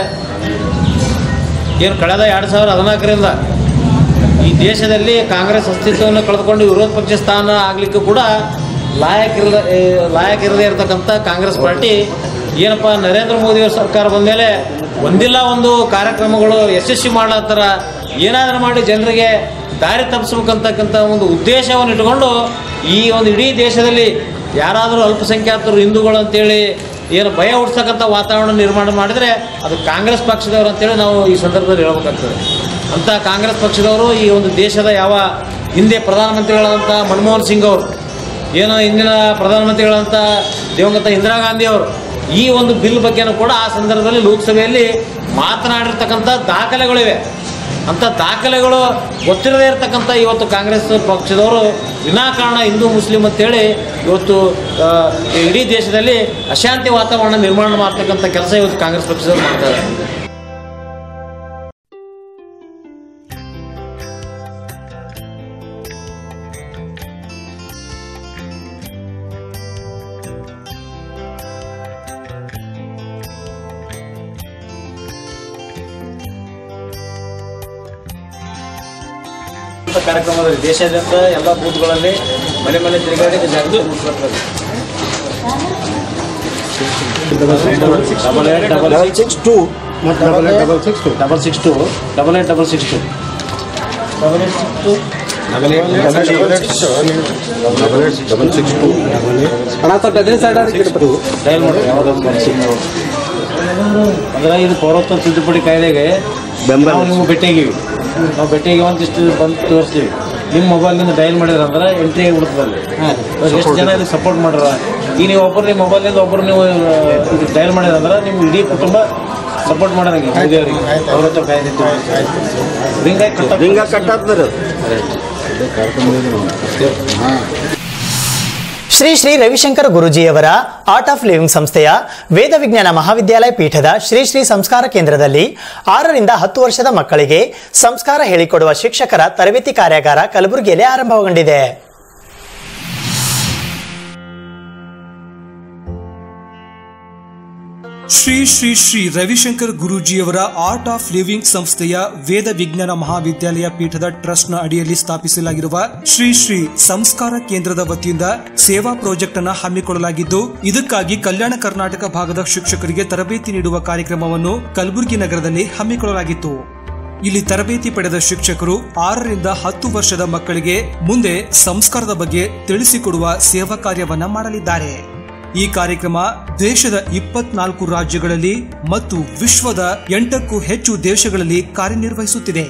Speaker 10: ಏನು ಕಳೆದ ಎರಡು ಸಾವಿರದ ಹದಿನಾಲ್ಕರಿಂದ ಈ ದೇಶದಲ್ಲಿ ಕಾಂಗ್ರೆಸ್ ಅಸ್ತಿತ್ವವನ್ನು ಕಳೆದುಕೊಂಡು ವಿರೋಧ ಪಕ್ಷ ಸ್ಥಾನ ಆಗಲಿಕ್ಕೂ ಕೂಡ ಲಾಯಕ್ಕಿರದ ಲಾಯಕ್ಕಿರದೇ ಇರತಕ್ಕಂಥ ಕಾಂಗ್ರೆಸ್ ಪಾರ್ಟಿ ಏನಪ್ಪ ನರೇಂದ್ರ ಮೋದಿಯವ್ರ ಸರ್ಕಾರ ಬಂದ ಮೇಲೆ ಒಂದಿಲ್ಲ ಒಂದು ಕಾರ್ಯಕ್ರಮಗಳು ಯಶಸ್ವಿ ಮಾಡ್ಲತ್ತಾರ ಏನಾದರೂ ಮಾಡಿ ಜನರಿಗೆ ದಾರಿ ತಪ್ಪಿಸ್ಬೇಕಂತಕ್ಕಂಥ ಒಂದು ಉದ್ದೇಶವನ್ನು ಇಟ್ಕೊಂಡು ಈ ಒಂದು ಇಡೀ ದೇಶದಲ್ಲಿ ಯಾರಾದರೂ ಅಲ್ಪಸಂಖ್ಯಾತರು ಹಿಂದೂಗಳು ಅಂತೇಳಿ ಏನು ಭಯ ಹುಡ್ಸಕ್ಕಂಥ ವಾತಾವರಣ ನಿರ್ಮಾಣ ಮಾಡಿದರೆ ಅದು ಕಾಂಗ್ರೆಸ್ ಪಕ್ಷದವರು ಅಂತೇಳಿ ನಾವು ಈ ಸಂದರ್ಭದಲ್ಲಿ ಹೇಳ್ಬೇಕಾಗ್ತದೆ ಅಂಥ ಕಾಂಗ್ರೆಸ್ ಪಕ್ಷದವರು ಈ ಒಂದು ದೇಶದ ಯಾವ ಹಿಂದೆ ಪ್ರಧಾನಮಂತ್ರಿಗಳಾದಂಥ ಮನಮೋಹನ್ ಸಿಂಗ್ ಅವರು ಏನು ಇಂದಿನ ಪ್ರಧಾನಮಂತ್ರಿಗಳಂತ ದಿವಂಗತ ಇಂದಿರಾ ಗಾಂಧಿ ಅವರು ಈ ಒಂದು ಬಿಲ್ ಬಗ್ಗೆನೂ ಕೂಡ ಆ ಸಂದರ್ಭದಲ್ಲಿ ಲೋಕಸಭೆಯಲ್ಲಿ ಮಾತನಾಡಿರ್ತಕ್ಕಂಥ ದಾಖಲೆಗಳಿವೆ ಅಂಥ ದಾಖಲೆಗಳು ಗೊತ್ತಿರದೇ ಇರತಕ್ಕಂಥ ಇವತ್ತು ಕಾಂಗ್ರೆಸ್ ಪಕ್ಷದವರು ವಿನಾಕಾರಣ ಹಿಂದೂ ಮುಸ್ಲಿಂ ಅಂತೇಳಿ ಇವತ್ತು ಆ, ಇಡೀ ದೇಶದಲ್ಲಿ ಅಶಾಂತಿ ವಾತಾವರಣ ನಿರ್ಮಾಣ ಮಾಡ್ತಕ್ಕಂಥ ಕೆಲಸ ಇವತ್ತು ಕಾಂಗ್ರೆಸ್ ಪಕ್ಷದವರು ಮಾಡ್ತಾರೆ ಅಂತ ಕಾರ್ಯಕ್ರಮದಲ್ಲಿ ದೇಶಾದ್ಯಂತ ಎಲ್ಲ ಬೂತ್ಗಳಲ್ಲಿ ಮನೆ ಮನೆ ತಿರುಗಾಡಿ ಜಾಗೃತಿ ಮೂಡಿಸ್ಲಾಗ್ತದೆ double eight double six two double eight double six two double six two double eight double six two double eight six two double eight double six two dial ಮಾಡಿ ಯಾವುದಾದ್ರು ಒಂದು ಸಿಕ್ಸ್ ಅಂದ್ರೆ ಇದು ಪೌರತ್ವ ತಿದ್ದುಪಡಿ ಕಾಯ್ದೆಗೆ ನಾವು ನಿಮ್ಗೆ ಭೇಟಿಯಾಗಿವಿ ನಾವು ಭೇಟಿಗೆ ಒಂದಿಷ್ಟು ಬಂದು ತೋರಿಸ್ತೀವಿ ನಿಮ್ಮ ಮೊಬೈಲ್ನಿಂದ ಡೈಲ್ ಮಾಡಿದ್ರೆ ಅಂದ್ರೆ ಎಂಟ್ರಿ ಆಗಿಬಿಡ್ತದೆ ಅಲ್ಲಿ ಎಷ್ಟು ಜನ ಇದಕ್ಕೆ ಸಪೋರ್ಟ್ ಮಾಡ್ಯಾರ ಈಗ ನೀವು ಒಬ್ಬರು ನಿಮ್ಮ ಮೊಬೈಲ್ನಿಂದ ಒಬ್ಬರು ನೀವು ಡೈಲ್ ಮಾಡಿದ್ರೆ ಅಂದ್ರೆ ನಿಮ್ಮ ಇಡೀ ಕುಟುಂಬ ಸಪೋರ್ಟ್ ಮಾಡೋದಂಗೆ ಮೋದಿಯವ್ರಿಗೆ ಅವ್ರ ಹತ್ರ ಕಾಯ್ದಿತ್ತು ರಿಂಗ್ ಆಗಿ ರಿಂಗ್ ಕಟ್ಟಾಗ್ತದೆ
Speaker 2: ಶ್ರೀ ಶ್ರೀ ರವಿಶಂಕರ ಗುರುಜಿಯವರ ಆರ್ಟ್ ಆಫ್ ಲಿವಿಂಗ್ ಸಂಸ್ಥೆಯ ವೇದ ವಿಜ್ಞಾನ ಮಹಾವಿದ್ಯಾಲಯ ಪೀಠದ ಶ್ರೀ ಶ್ರೀ ಸಂಸ್ಕಾರ ಕೇಂದ್ರದಲ್ಲಿ ಆರರಿಂದ ಹತ್ತು ವರ್ಷದ ಮಕ್ಕಳಿಗೆ ಸಂಸ್ಕಾರ ಹೇಳಿಕೊಡುವ ಶಿಕ್ಷಕರ ತರಬೇತಿ ಕಾರ್ಯಾಗಾರ ಕಲಬುರಗಿಯಲ್ಲಿ ಆರಂಭಗೊಂಡಿದೆ
Speaker 1: ಶ್ರೀ ಶ್ರೀ ಶ್ರೀ ರವಿಶಂಕರ್ ಗುರೂಜಿಯವರ ಆರ್ಟ್ ಆಫ್ ಲಿವಿಂಗ್ ಸಂಸ್ಥೆಯ ವೇದ ವಿಜ್ಞಾನ ಮಹಾವಿದ್ಯಾಲಯ ಪೀಠದ ಟ್ರಸ್ಟ್ನ ಅಡಿಯಲ್ಲಿ ಸ್ಥಾಪಿಸಲಾಗಿರುವ ಶ್ರೀ ಶ್ರೀ ಸಂಸ್ಕಾರ ಕೇಂದ್ರದ ವತಿಯಿಂದ ಸೇವಾ ಪ್ರಾಜೆಕ್ಟ್ ಅನ್ನು ಹಮ್ಮಿಕೊಳ್ಳಲಾಗಿದ್ದು ಇದಕ್ಕಾಗಿ ಕಲ್ಯಾಣ ಕರ್ನಾಟಕ ಭಾಗದ ಶಿಕ್ಷಕರಿಗೆ ತರಬೇತಿ ನೀಡುವ ಕಾರ್ಯಕ್ರಮವನ್ನು ಕಲಬುರಗಿ ನಗರದಲ್ಲಿ ಹಮ್ಮಿಕೊಳ್ಳಲಾಗಿತ್ತು ಇಲ್ಲಿ ತರಬೇತಿ ಪಡೆದ ಶಿಕ್ಷಕರು ಆರರಿಂದ ಹತ್ತು ವರ್ಷದ ಮಕ್ಕಳಿಗೆ ಮುಂದೆ ಸಂಸ್ಕಾರದ ಬಗ್ಗೆ ತಿಳಿಸಿಕೊಡುವ ಸೇವಾ ಕಾರ್ಯವನ್ನ ಮಾಡಲಿದ್ದಾರೆ ಈ ಕಾರ್ಯಕ್ರಮ ದೇಶದ ಇಪ್ಪತ್ನಾಲ್ಕು ರಾಜ್ಯಗಳಲ್ಲಿ ಮತ್ತು ವಿಶ್ವದ ಎಂಟಕ್ಕೂ ಹೆಚ್ಚು ದೇಶಗಳಲ್ಲಿ ಕಾರ್ಯನಿರ್ವಹಿಸುತ್ತಿದೆ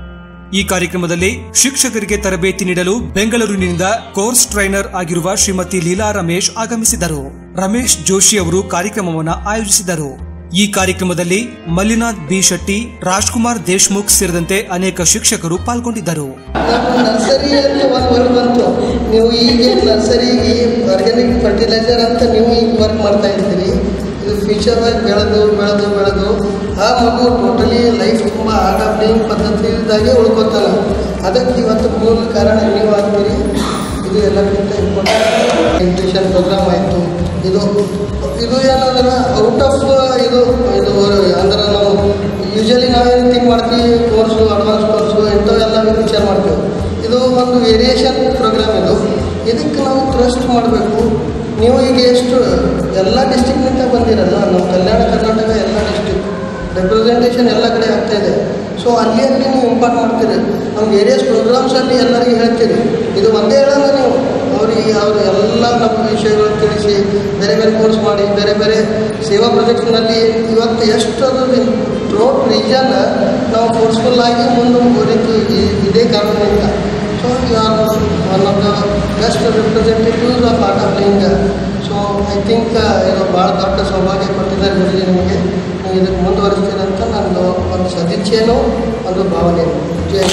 Speaker 1: ಈ ಕಾರ್ಯಕ್ರಮದಲ್ಲಿ ಶಿಕ್ಷಕರಿಗೆ ತರಬೇತಿ ನೀಡಲು ಬೆಂಗಳೂರಿನಿಂದ ಕೋರ್ಸ್ ಟ್ರೈನರ್ ಆಗಿರುವ ಶ್ರೀಮತಿ ಲೀಲಾ ರಮೇಶ್ ಆಗಮಿಸಿದರು ರಮೇಶ್ ಜೋಶಿ ಅವರು ಕಾರ್ಯಕ್ರಮವನ್ನು ಆಯೋಜಿಸಿದರು ಈ ಕಾರ್ಯಕ್ರಮದಲ್ಲಿ ಮಲ್ಲಿನಾಥ್ ಬಿ ಶೆಟ್ಟಿ ರಾಜ್ಕುಮಾರ್ ದೇಶ್ಮುಖ್ ಸೇರಿದಂತೆ ಅನೇಕ ಶಿಕ್ಷಕರು ಪಾಲ್ಗೊಂಡಿದ್ದರು
Speaker 11: ನರ್ಸರಿ ಅಂತ ಒಂದು ವರ್ಕ್ ಬಂತು ನೀವು ಈಗ ನರ್ಸರಿಗೆ ಆರ್ಗ್ಯಾನಿಕ್ ಫರ್ಟಿಲೈಸರ್ ಅಂತ ನೀವು ಈಗ ವರ್ಕ್ ಮಾಡ್ತಾ ಇದ್ದೀರಿ ಇದು ಫ್ಯೂಚರ್ದಾಗ ಬೆಳೆದು ಬೆಳೆದು ಬೆಳೆದು ಆ ಮಗು ಟೋಟಲಿ ಲೈಫ್ ತುಂಬ ಆರ್ಟ್ ಆಫ್ ಲಿವಿಂಗ್ ಪದ್ಧತಿದಾಗೆ ಉಳ್ಕೊತಾನ ಅದಕ್ಕೆ ಇವತ್ತು ಮೂಲ ಕಾರಣ ನೀವು ಆಗ್ತೀರಿ ಇದು ಎಲ್ಲಕ್ಕಿಂತ ಇಂಪಾರ್ಟೆಂಟ್ ನ್ಯೂಟ್ರಿಷನ್ ಪ್ರೋಗ್ರಾಮ್ ಆಯಿತು ಇದು ಇದು ಏನಂದ್ರೆ ಔಟ್ ಆಫ್ ಇದು ಇದು ಅಂದ್ರೆ ನಾವು ಯೂಶಲಿ ನಾವೇನು ಥಿಂಕ್ ಮಾಡ್ತೀವಿ ಕೋರ್ಸು ಅಡ್ವಾನ್ಸ್ ಕೋರ್ಸು ಇಂಥವೆಲ್ಲ ವಿಚಾರ ಮಾಡ್ತೀವಿ ಇದು ಒಂದು ವೇರಿಯೇಷನ್ ಪ್ರೋಗ್ರಾಮ್ ಇದು ಇದಕ್ಕೆ ನಾವು ಟ್ರಸ್ಟ್ ಮಾಡಬೇಕು ನೀವು ಈಗ ಎಷ್ಟು ಎಲ್ಲ ಡಿಸ್ಟಿಕ್ನಿಂದ ಬಂದಿರಲ್ಲ ನಮ್ಮ ಕಲ್ಯಾಣ ಕರ್ನಾಟಕ ಎಲ್ಲ ಡಿಸ್ಟಿಕ್ ರೆಪ್ರೆಸೆಂಟೇಷನ್ ಎಲ್ಲ ಕಡೆ ಆಗ್ತಾ ಇದೆ ಸೊ ಅಲ್ಲಿ ಅಲ್ಲಿ ನೀವು ಇಂಪಾರ್ಟ್ ಮಾಡ್ತೀರಿ ನಮ್ಮ ವೇರಿಯಸ್ ಪ್ರೋಗ್ರಾಮ್ಸಲ್ಲಿ ಎಲ್ಲರಿಗೂ ಹೇಳ್ತೀರಿ ಇದು ಒಂದೇ ಹೇಳಲ್ಲ ನೀವು ಅವರಿಗೆ ಅವರು ಎಲ್ಲ ನಮ್ಮ ವಿಷಯಗಳು ತಿಳಿಸಿ ಬೇರೆ ಬೇರೆ ಕೋರ್ಸ್ ಮಾಡಿ ಬೇರೆ ಬೇರೆ ಸೇವಾ ಪ್ರಾಜೆಕ್ಟ್ನಲ್ಲಿ ಇವತ್ತು ಎಷ್ಟು ಅದು ಥ್ರೋಟ್ ರೀಜನ್ ನಾವು ಫೋರ್ಸ್ಫುಲ್ ಆಗಿ ಮುಂದುವರಿತು ಈ- ಇದೇ ಕಾರಣದಿಂದ so you are one of the best representatives of art of living so I think ಇದು ಭಾಳ ದೊಡ್ಡ ಸೌಭಾಗ್ಯ ಕೊಟ್ಟಿದ್ದಾರೆ ಗುರುಜಿ ನಿಮಗೆ ನೀವು ಇದಕ್ಕೆ ಮುಂದುವರಿಸ್ತೀರಂತ ನಂದು ಒಂದು ಸದಿಚ್ಛೆನೂ ಒಂದು ಭಾವನೆ ಜಯ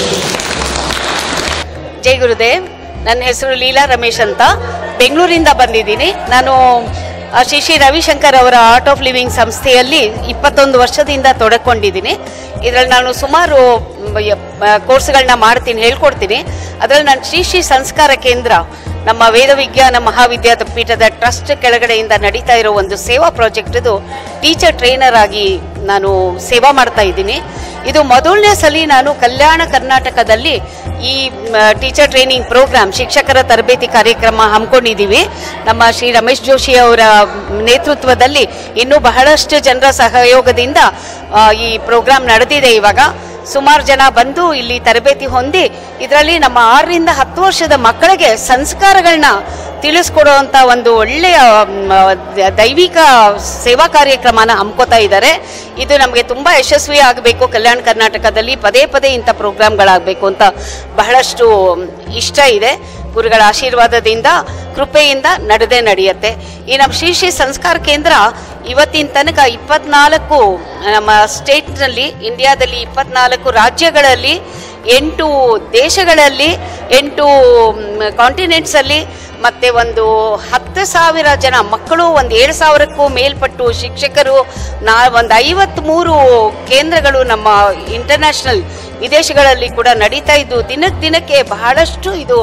Speaker 12: ಜೈ ಗುರುದೇವ್ ನನ್ನ ಹೆಸರು ಲೀಲಾ ರಮೇಶ್ ಅಂತ ಬೆಂಗಳೂರಿಂದ ಬಂದಿದ್ದೀನಿ ನಾನು ಆ, ಶ್ರೀ ಶ್ರೀ ರವಿಶಂಕರ್ ಅವರ ಆರ್ಟ್ ಆಫ್ ಲಿವಿಂಗ್ ಸಂಸ್ಥೆಯಲ್ಲಿ ಇಪ್ಪತ್ತೊಂದು ವರ್ಷದಿಂದ ತೊಡಕೊಂಡಿದ್ದೀನಿ ಇದರಲ್ಲಿ ನಾನು ಸುಮಾರು ಮ್, ಯ- ಮ- ಕೋರ್ಸ್ಗಳನ್ನ ಮಾಡ್ತೀನಿ ಹೇಳ್ಕೊಡ್ತೀನಿ ಅದರಲ್ಲಿ ನಾನು ಶ್ರೀ ಶ್ರೀ ಸಂಸ್ಕಾರ ಕೇಂದ್ರ ನಮ್ಮ ವೇದ ವಿಜ್ಞಾನ ಮಹಾವಿದ್ಯಾಪೀಠದ ಟ್ರಸ್ಟ್ ಕೆಳಗಡೆಯಿಂದ ನಡೀತಾ ಇರೋ ಒಂದು ಸೇವಾ ಪ್ರಾಜೆಕ್ಟ್ ಇದು ಟೀಚರ್ ಟ್ರೈನರ್ ಆಗಿ ನಾನು ಸೇವಾ ಮಾಡ್ತಾ ಇದ್ದೀನಿ ಇದು ಮೊದಲನೇ ಸಲ ನಾನು ಕಲ್ಯಾಣ ಕರ್ನಾಟಕದಲ್ಲಿ ಈ ಟೀಚರ್ ಟ್ರೈನಿಂಗ್ ಪ್ರೋಗ್ರಾಮ್ ಶಿಕ್ಷಕರ ತರಬೇತಿ ಕಾರ್ಯಕ್ರಮ ಹಮ್ಮಿಕೊಂಡಿದ್ದೀವಿ ನಮ್ಮ ಶ್ರೀ ರಮೇಶ್ ಜೋಶಿ ಅವರ ನೇತೃತ್ವದಲ್ಲಿ ಇನ್ನೂ ಬಹಳಷ್ಟು ಜನರ ಸಹಯೋಗದಿಂದ ಆ, ಈ ಪ್ರೋಗ್ರಾಮ್ ನಡೆದಿದೆ ಇವಾಗ ಸುಮಾರು ಜನ ಬಂದು ಇಲ್ಲಿ ತರಬೇತಿ ಹೊಂದಿ ಇದರಲ್ಲಿ ನಮ್ಮ ಆರರಿಂದ ಹತ್ತು ವರ್ಷದ ಮಕ್ಕಳಿಗೆ ಸಂಸ್ಕಾರಗಳನ್ನ ತಿಳಿಸ್ಕೊಡುವಂಥ ಒಂದು ಒಳ್ಳೆಯ ಮ್, ದೈವಿಕ ಸೇವಾ ಕಾರ್ಯಕ್ರಮನ ಹಮ್ಕೋತಾ ಇದ್ದಾರೆ ಇದು ನಮಗೆ ತುಂಬ ಯಶಸ್ವಿ ಆಗಬೇಕು ಕಲ್ಯಾಣ ಕರ್ನಾಟಕದಲ್ಲಿ ಪದೇ ಪದೇ ಇಂಥ ಪ್ರೋಗ್ರಾಮ್ಗಳಾಗಬೇಕು ಅಂತ ಬಹಳಷ್ಟು ಇಷ್ಟ ಇದೆ ಗುರುಗಳ ಆಶೀರ್ವಾದದಿಂದ ಕೃಪೆಯಿಂದ ನಡೆದೇ ನಡೆಯುತ್ತೆ ಈ ನಮ್ಮ ಶ್ರೀ ಶ್ರೀ ಸಂಸ್ಕಾರ ಕೇಂದ್ರ ಇವತ್ತಿನ ತನಕ ಇಪ್ಪತ್ನಾಲ್ಕು ನಮ್ಮ ಸ್ಟೇಟ್ನಲ್ಲಿ ಇಂಡಿಯಾದಲ್ಲಿ ಇಪ್ಪತ್ನಾಲ್ಕು ರಾಜ್ಯಗಳಲ್ಲಿ ಎಂಟು ದೇಶಗಳಲ್ಲಿ ಎಂಟು ಕಾಂಟಿನೆಂಟ್ಸಲ್ಲಿ ಮತ್ತೆ ಒಂದು ಹತ್ತು ಸಾವಿರ ಜನ ಮಕ್ಕಳು ಒಂದು ಏಳು ಸಾವಿರಕ್ಕೂ ಮೇಲ್ಪಟ್ಟು ಶಿಕ್ಷಕರು ನಾ ಒಂದು ಐವತ್ತ್ಮೂರು ಕೇಂದ್ರಗಳು ನಮ್ಮ ಇಂಟರ್ನ್ಯಾಷನಲ್ ವಿದೇಶಗಳಲ್ಲಿ ಕೂಡ ನಡೀತಾ ಇದ್ದು ದಿನಕ್ಕೆ ದಿನಕ್ಕೆ ಬಹಳಷ್ಟು ಇದು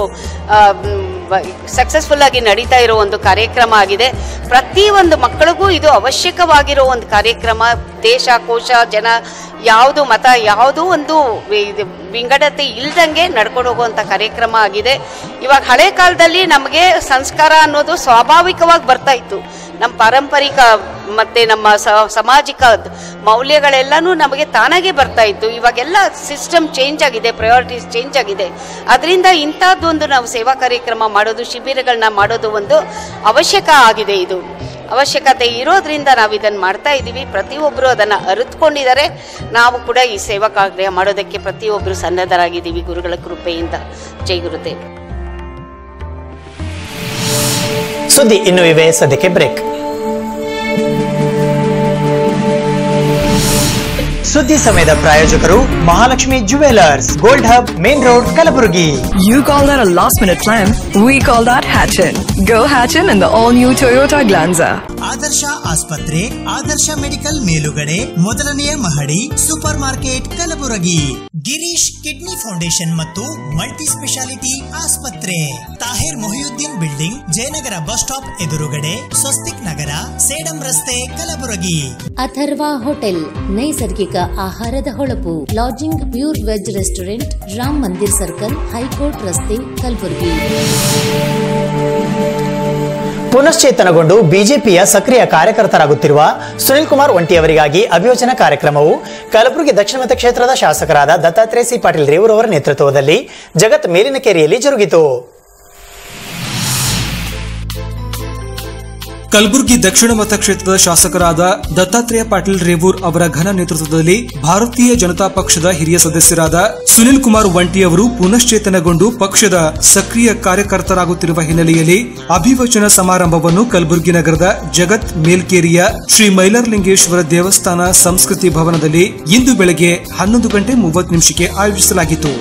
Speaker 12: ಸಕ್ಸಸ್ಫುಲ್ ಆಗಿ ನಡೀತಾ ಇರೋ ಒಂದು ಕಾರ್ಯಕ್ರಮ ಆಗಿದೆ ಪ್ರತಿ ಒಂದು ಮಕ್ಕಳಿಗೂ ಇದು ಅವಶ್ಯಕವಾಗಿರೋ ಒಂದು ಕಾರ್ಯಕ್ರಮ ದೇಶ ಕೋಶ ಜನ ಯಾವುದು ಮತ ಯಾವುದೂ ಒಂದು ವಿ- ಇದು ವಿಂಗಡತೆ ಇಲ್ದಂಗೆ ನಡ್ಕೊಂಡು ಹೋಗುವಂಥ ಕಾರ್ಯಕ್ರಮ ಆಗಿದೆ ಇವಾಗ ಹಳೆ ಕಾಲದಲ್ಲಿ ನಮಗೆ ಸಂಸ್ಕಾರ ಅನ್ನೋದು ಸ್ವಾಭಾವಿಕವಾಗಿ ಬರ್ತಾ ಇತ್ತು ನಮ್ಮ ಪಾರಂಪರಿಕ ಮತ್ತೆ ನಮ್ಮ ಸ- ಸಾಮಾಜಿಕ ಮೌಲ್ಯಗಳೆಲ್ಲನೂ ನಮಗೆ ತಾನಾಗೆ ಬರ್ತಾ ಇತ್ತು ಇವಾಗೆಲ್ಲ ಸಿಸ್ಟಮ್ ಚೇಂಜ್ ಆಗಿದೆ ಪ್ರಯಾರಿಟೀಸ್ ಚೇಂಜ್ ಆಗಿದೆ ಅದರಿಂದ ಇಂಥದ್ದೊಂದು ನಾವು ಸೇವಾ ಕಾರ್ಯಕ್ರಮ ಮಾಡೋದು ಶಿಬಿರಗಳನ್ನ ಮಾಡೋದು ಒಂದು ಅವಶ್ಯಕ ಆಗಿದೆ ಇದು ಅವಶ್ಯಕತೆ ಇರೋದ್ರಿಂದ ನಾವು ಇದನ್ನು ಮಾಡ್ತಾ ಇದ್ದೀವಿ ಪ್ರತಿಯೊಬ್ಬರು ಅದನ್ನು ಅರಿತುಕೊಂಡಿದ್ದಾರೆ ನಾವು ಕೂಡ ಈ ಸೇವಾ ಕಾರ್ಯ ಮಾಡೋದಕ್ಕೆ ಪ್ರತಿಯೊಬ್ಬರು ಸನ್ನದ್ಧರಾಗಿದ್ದೀವಿ ಗುರುಗಳ ಕೃಪೆಯಿಂದ ಜೈ ಗುರುದೇವ್
Speaker 2: ಸುದ್ದಿ ಇನ್ನು ಇವೆ ಸದ್ಯಕ್ಕೆ ಬ್ರೇಕ್ ಸುದ್ದಿ ಸಮಯದ ಪ್ರಾಯೋಜಕರು Mahalakshmi jewellers gold hub main road Kalaburagi
Speaker 3: You call that a last minute plan? We call that Hatchin. Go Hatchin in the all new Toyota Glanza.
Speaker 2: Adarsh ಆಸ್ಪತ್ರೆ ಆದರ್ಶ ಮೆಡಿಕಲ್ ಮೇಲುಗಡೆ ಮೊದಲನೆಯ ಮಹಡಿ supermarket Kalaburagi Girish kidney foundation ಮತ್ತು ಮಲ್ಟಿ ಸ್ಪೆಷಾಲಿಟಿ ಆಸ್ಪತ್ರೆ Tahir Mohiuddin building Jayanagar bus stop ಎದುರುಗಡೆ ಸ್ವಸ್ತಿಕ್ ನಗರ ಸೇಡಂ ರಸ್ತೆ Kalaburagi
Speaker 4: Atharva hotel ನೈಸರ್ಗಿಕ ಆಹಾರದ ಹೊಳಪು lodging pure veg restaurant Ram Mandir circle high court ರಸ್ತೆ ಕಲಬುರಗಿ
Speaker 2: ಪುನಶ್ಚೇತನಗೊಂಡು ಬಿಜೆಪಿಯ ಸಕ್ರಿಯ ಕಾರ್ಯಕರ್ತರಾಗುತ್ತಿರುವ ಸುನಿಲ್ ಕುಮಾರ್ ಒಂಟಿಯವರಿಗಾಗಿ ಅಭಿಯೋಜನಾ ಕಾರ್ಯಕ್ರಮವು ಕಲಬುರಗಿ ದಕ್ಷಿಣ ಮತಕ್ಷೇತ್ರದ ಶಾಸಕರಾದ ದತ್ತಾತ್ರೇಯ ಸಿ ಪಾಟೀಲ್ ರೇವೂರವರ ನೇತೃತ್ವದಲ್ಲಿ ಜಗತ್ ಮೇಲಿನಕೆರೆಯಲ್ಲಿ ಜರುಗಿತು
Speaker 1: ಕಲಬುರಗಿ ದಕ್ಷಿಣ ಮತಕ್ಷೇತ್ರದ ಶಾಸಕರಾದ ದತ್ತಾತ್ರೇಯ ಪಾಟೀಲ್ ರೇವೂರ್ ಅವರ ಘನ ನೇತೃತ್ವದಲ್ಲಿ ಭಾರತೀಯ ಜನತಾ ಪಕ್ಷದ ಹಿರಿಯ ಸದಸ್ಯರಾದ ಸುನಿಲ್ ಕುಮಾರ್ ವಂಟಿ ಅವರು ಪುನಶ್ಚೇತನಗೊಂಡು ಪಕ್ಷದ ಸಕ್ರಿಯ ಕಾರ್ಯಕರ್ತರಾಗುತ್ತಿರುವ ಹಿನ್ನೆಲೆಯಲ್ಲಿ ಅಭಿವಚನ ಸಮಾರಂಭವನ್ನು ಕಲಬುರಗಿ ನಗರದ ಜಗತ್ ಮೇಲ್ಕೇರಿಯ ಶ್ರೀ ಮೈಲರ್ಲಿಂಗೇಶ್ವರ ದೇವಸ್ಥಾನ ಸಂಸ್ಕೃತಿ ಭವನದಲ್ಲಿ ಇಂದು ಬೆಳಗ್ಗೆ ಹನ್ನೊಂದು ಗಂಟೆ ಮೂವತ್ತು ನಿಮಿಷಕ್ಕೆ ಆಯೋಜಿಸಲಾಗಿತ್ತು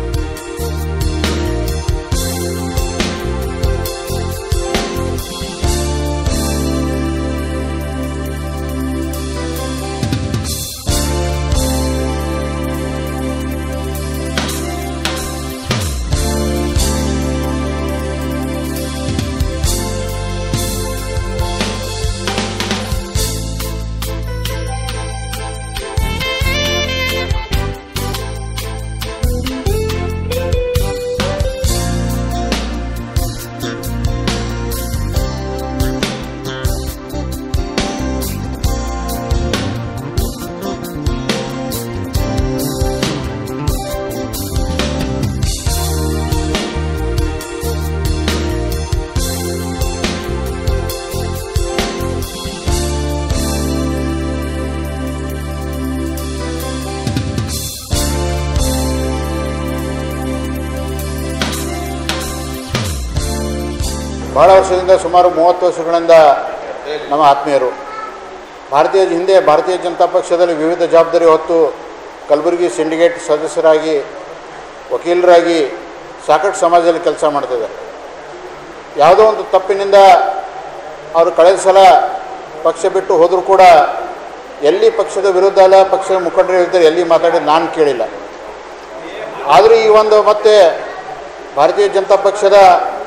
Speaker 9: ಭಾಳ ವರ್ಷದಿಂದ ಸುಮಾರು ಮೂವತ್ತು ವರ್ಷಗಳಿಂದ ನಮ್ಮ ಆತ್ಮೀಯರು ಭಾರತೀಯ ಹಿಂದೆ ಭಾರತೀಯ ಜನತಾ ಪಕ್ಷದಲ್ಲಿ ವಿವಿಧ ಜವಾಬ್ದಾರಿ ಹೊತ್ತು ಕಲಬುರಗಿ ಸಿಂಡಿಕೇಟ್ ಸದಸ್ಯರಾಗಿ ವಕೀಲರಾಗಿ ಸಾಕಷ್ಟು ಸಮಾಜದಲ್ಲಿ ಕೆಲಸ ಮಾಡ್ತಿದ್ದಾರೆ ಯಾವುದೋ ಒಂದು ತಪ್ಪಿನಿಂದ ಅವರು ಕಳೆದ ಸಲ ಪಕ್ಷ ಬಿಟ್ಟು ಹೋದರೂ ಕೂಡ ಎಲ್ಲಿ ಪಕ್ಷದ ವಿರುದ್ಧ ಅಲ್ಲ ಪಕ್ಷದ ಮುಖಂಡರು ಇದ್ದಾರೆ ಎಲ್ಲಿ ಮಾತಾಡಿದ್ದು ನಾನು ಕೇಳಿಲ್ಲ ಆದರೂ ಈ ಒಂದು ಮತ್ತೆ ಭಾರತೀಯ ಜನತಾ ಪಕ್ಷದ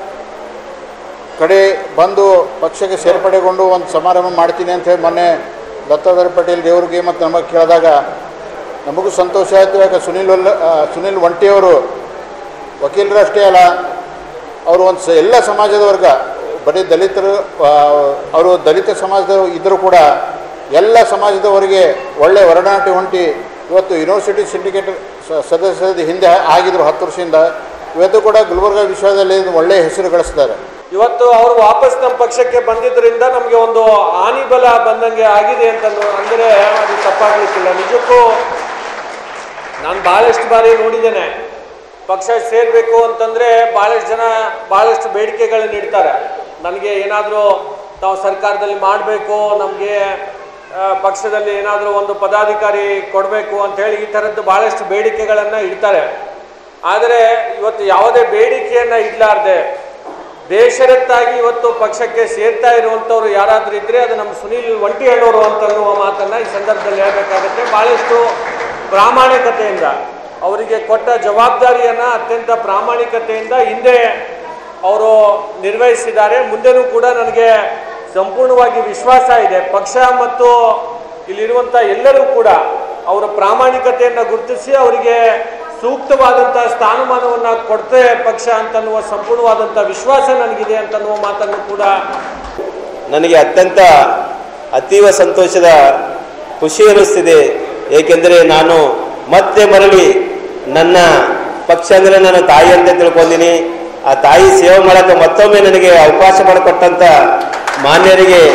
Speaker 9: ಕಡೆ ಬಂದು ಪಕ್ಷಕ್ಕೆ ಸೇರ್ಪಡೆಗೊಂಡು ಒಂದು ಸಮಾರಂಭ ಮಾಡ್ತೀನಿ ಅಂತ ಹೇಳಿ ಮೊನ್ನೆ ದತ್ತಾತ್ರೇಯ ಪಟೇಲ್ ದೇವ್ರಿಗೆ ಮತ್ತು ನಮಗೆ ಕೇಳಿದಾಗ ನಮಗೂ ಸಂತೋಷ ಆಯಿತು ಯಾಕೆ ಸುನಿಲ್ ವಲ್ಲ ಆ, ಸುನಿಲ್ ಒಂಟಿಯವರು ವಕೀಲರು ಅಷ್ಟೇ ಅಲ್ಲ ಅವರು ಒಂದು ಸ ಎಲ್ಲ ಸಮಾಜದ ವರ್ಗ ಬರೀ ದಲಿತರು ಆ, ಅವರು ದಲಿತ ಸಮಾಜದ ಇದ್ದರೂ ಕೂಡ ಎಲ್ಲ ಸಮಾಜದವರಿಗೆ ಒಳ್ಳೆಯ ಒಡನಾಟ ಹೊಂಟಿ ಇವತ್ತು ಯೂನಿವರ್ಸಿಟಿ ಸಿಂಡಿಕೇಟ್ ಸ- ಸದಸ್ಯದ ಹಿಂದೆ ಆಗಿದ್ರು ಹತ್ತು ವರ್ಷದಿಂದ ಇವತ್ತು ಕೂಡ ಗುಲ್ಬರ್ಗ ವಿಶ್ವದಲ್ಲಿ ಒಳ್ಳೆಯ ಹೆಸರು ಗಳಿಸ್ತಾರೆ
Speaker 5: ಇವತ್ತು ಅವರು ವಾಪಸ್ ನಮ್ಮ ಪಕ್ಷಕ್ಕೆ ಬಂದಿದ್ದರಿಂದ ನಮಗೆ ಒಂದು ಹಾನಿ ಬಲ ಬಂದಂಗೆ ಆಗಿದೆ ಅಂತ ಅಂದರೆ ಅದು ತಪ್ಪಾಗ್ಲಿಕ್ಕಿಲ್ಲ ನಿಜಕ್ಕೂ ನಾನು ಭಾಳಷ್ಟು ಬಾರಿ ನೋಡಿದ್ದೇನೆ ಪಕ್ಷ ಸೇರಬೇಕು ಅಂತಂದರೆ ಭಾಳಷ್ಟು ಜನ ಭಾಳಷ್ಟು ಬೇಡಿಕೆಗಳನ್ನ ಇಡ್ತಾರೆ ನನಗೆ ಏನಾದರೂ ತಾವು ಸರ್ಕಾರದಲ್ಲಿ ಮಾಡಬೇಕು ನಮಗೆ ಪಕ್ಷದಲ್ಲಿ ಏನಾದರೂ ಒಂದು ಪದಾಧಿಕಾರಿ ಕೊಡಬೇಕು ಅಂತೇಳಿ ಈ ಥರದ್ದು ಭಾಳಷ್ಟು ಬೇಡಿಕೆಗಳನ್ನು ಇಡ್ತಾರೆ ಆದರೆ ಇವತ್ತು ಯಾವುದೇ ಬೇಡಿಕೆಯನ್ನು ಇಡಲಾರ್ದೆ ಬೇಷರತ್ತಾಗಿ ಇವತ್ತು ಪಕ್ಷಕ್ಕೆ ಸೇರ್ತಾ ಇರುವಂಥವ್ರು ಯಾರಾದರೂ ಇದ್ದರೆ ಅದು ನಮ್ಮ ಸುನೀಲ್ ಒಂಟಿಹಣ್ಣವರು ಅಂತ ಅನ್ನುವ ಮಾತನ್ನು ಈ ಸಂದರ್ಭದಲ್ಲಿ ಹೇಳಬೇಕಾಗುತ್ತೆ ಭಾಳಷ್ಟು ಪ್ರಾಮಾಣಿಕತೆಯಿಂದ ಅವರಿಗೆ ಕೊಟ್ಟ ಜವಾಬ್ದಾರಿಯನ್ನು ಅತ್ಯಂತ ಪ್ರಾಮಾಣಿಕತೆಯಿಂದ ಹಿಂದೆ ಅವರು ನಿರ್ವಹಿಸಿದ್ದಾರೆ ಮುಂದೆನೂ ಕೂಡ ನನಗೆ ಸಂಪೂರ್ಣವಾಗಿ ವಿಶ್ವಾಸ ಇದೆ ಪಕ್ಷ ಮತ್ತು ಇಲ್ಲಿರುವಂಥ ಎಲ್ಲರೂ ಕೂಡ ಅವರ ಪ್ರಾಮಾಣಿಕತೆಯನ್ನು ಗುರುತಿಸಿ ಅವರಿಗೆ ಸೂಕ್ತವಾದಂಥ ಸ್ಥಾನಮಾನವನ್ನು ಕೊಡ್ತೇ ಪಕ್ಷ ಅಂತನ್ನುವ ಸಂಪೂರ್ಣವಾದಂಥ ವಿಶ್ವಾಸ ನನಗಿದೆ ಅಂತನ್ನುವ ಮಾತನ್ನು ಕೂಡ
Speaker 13: ನನಗೆ ಅತ್ಯಂತ ಅತೀವ ಸಂತೋಷದ ಖುಷಿ ಅನ್ನಿಸ್ತಿದೆ ಏಕೆಂದರೆ ನಾನು ಮತ್ತೆ ಮರಳಿ ನನ್ನ ಪಕ್ಷ ಅಂದರೆ ನನ್ನ ತಾಯಿ ಅಂತ ತಿಳ್ಕೊಂಡಿನಿ ಆ ತಾಯಿ ಸೇವೆ ಮಾಡೋಕ್ಕೆ ಮತ್ತೊಮ್ಮೆ ನನಗೆ ಅವಕಾಶ ಮಾಡಿಕೊಟ್ಟಂಥ ಮಾನ್ಯರಿಗೆ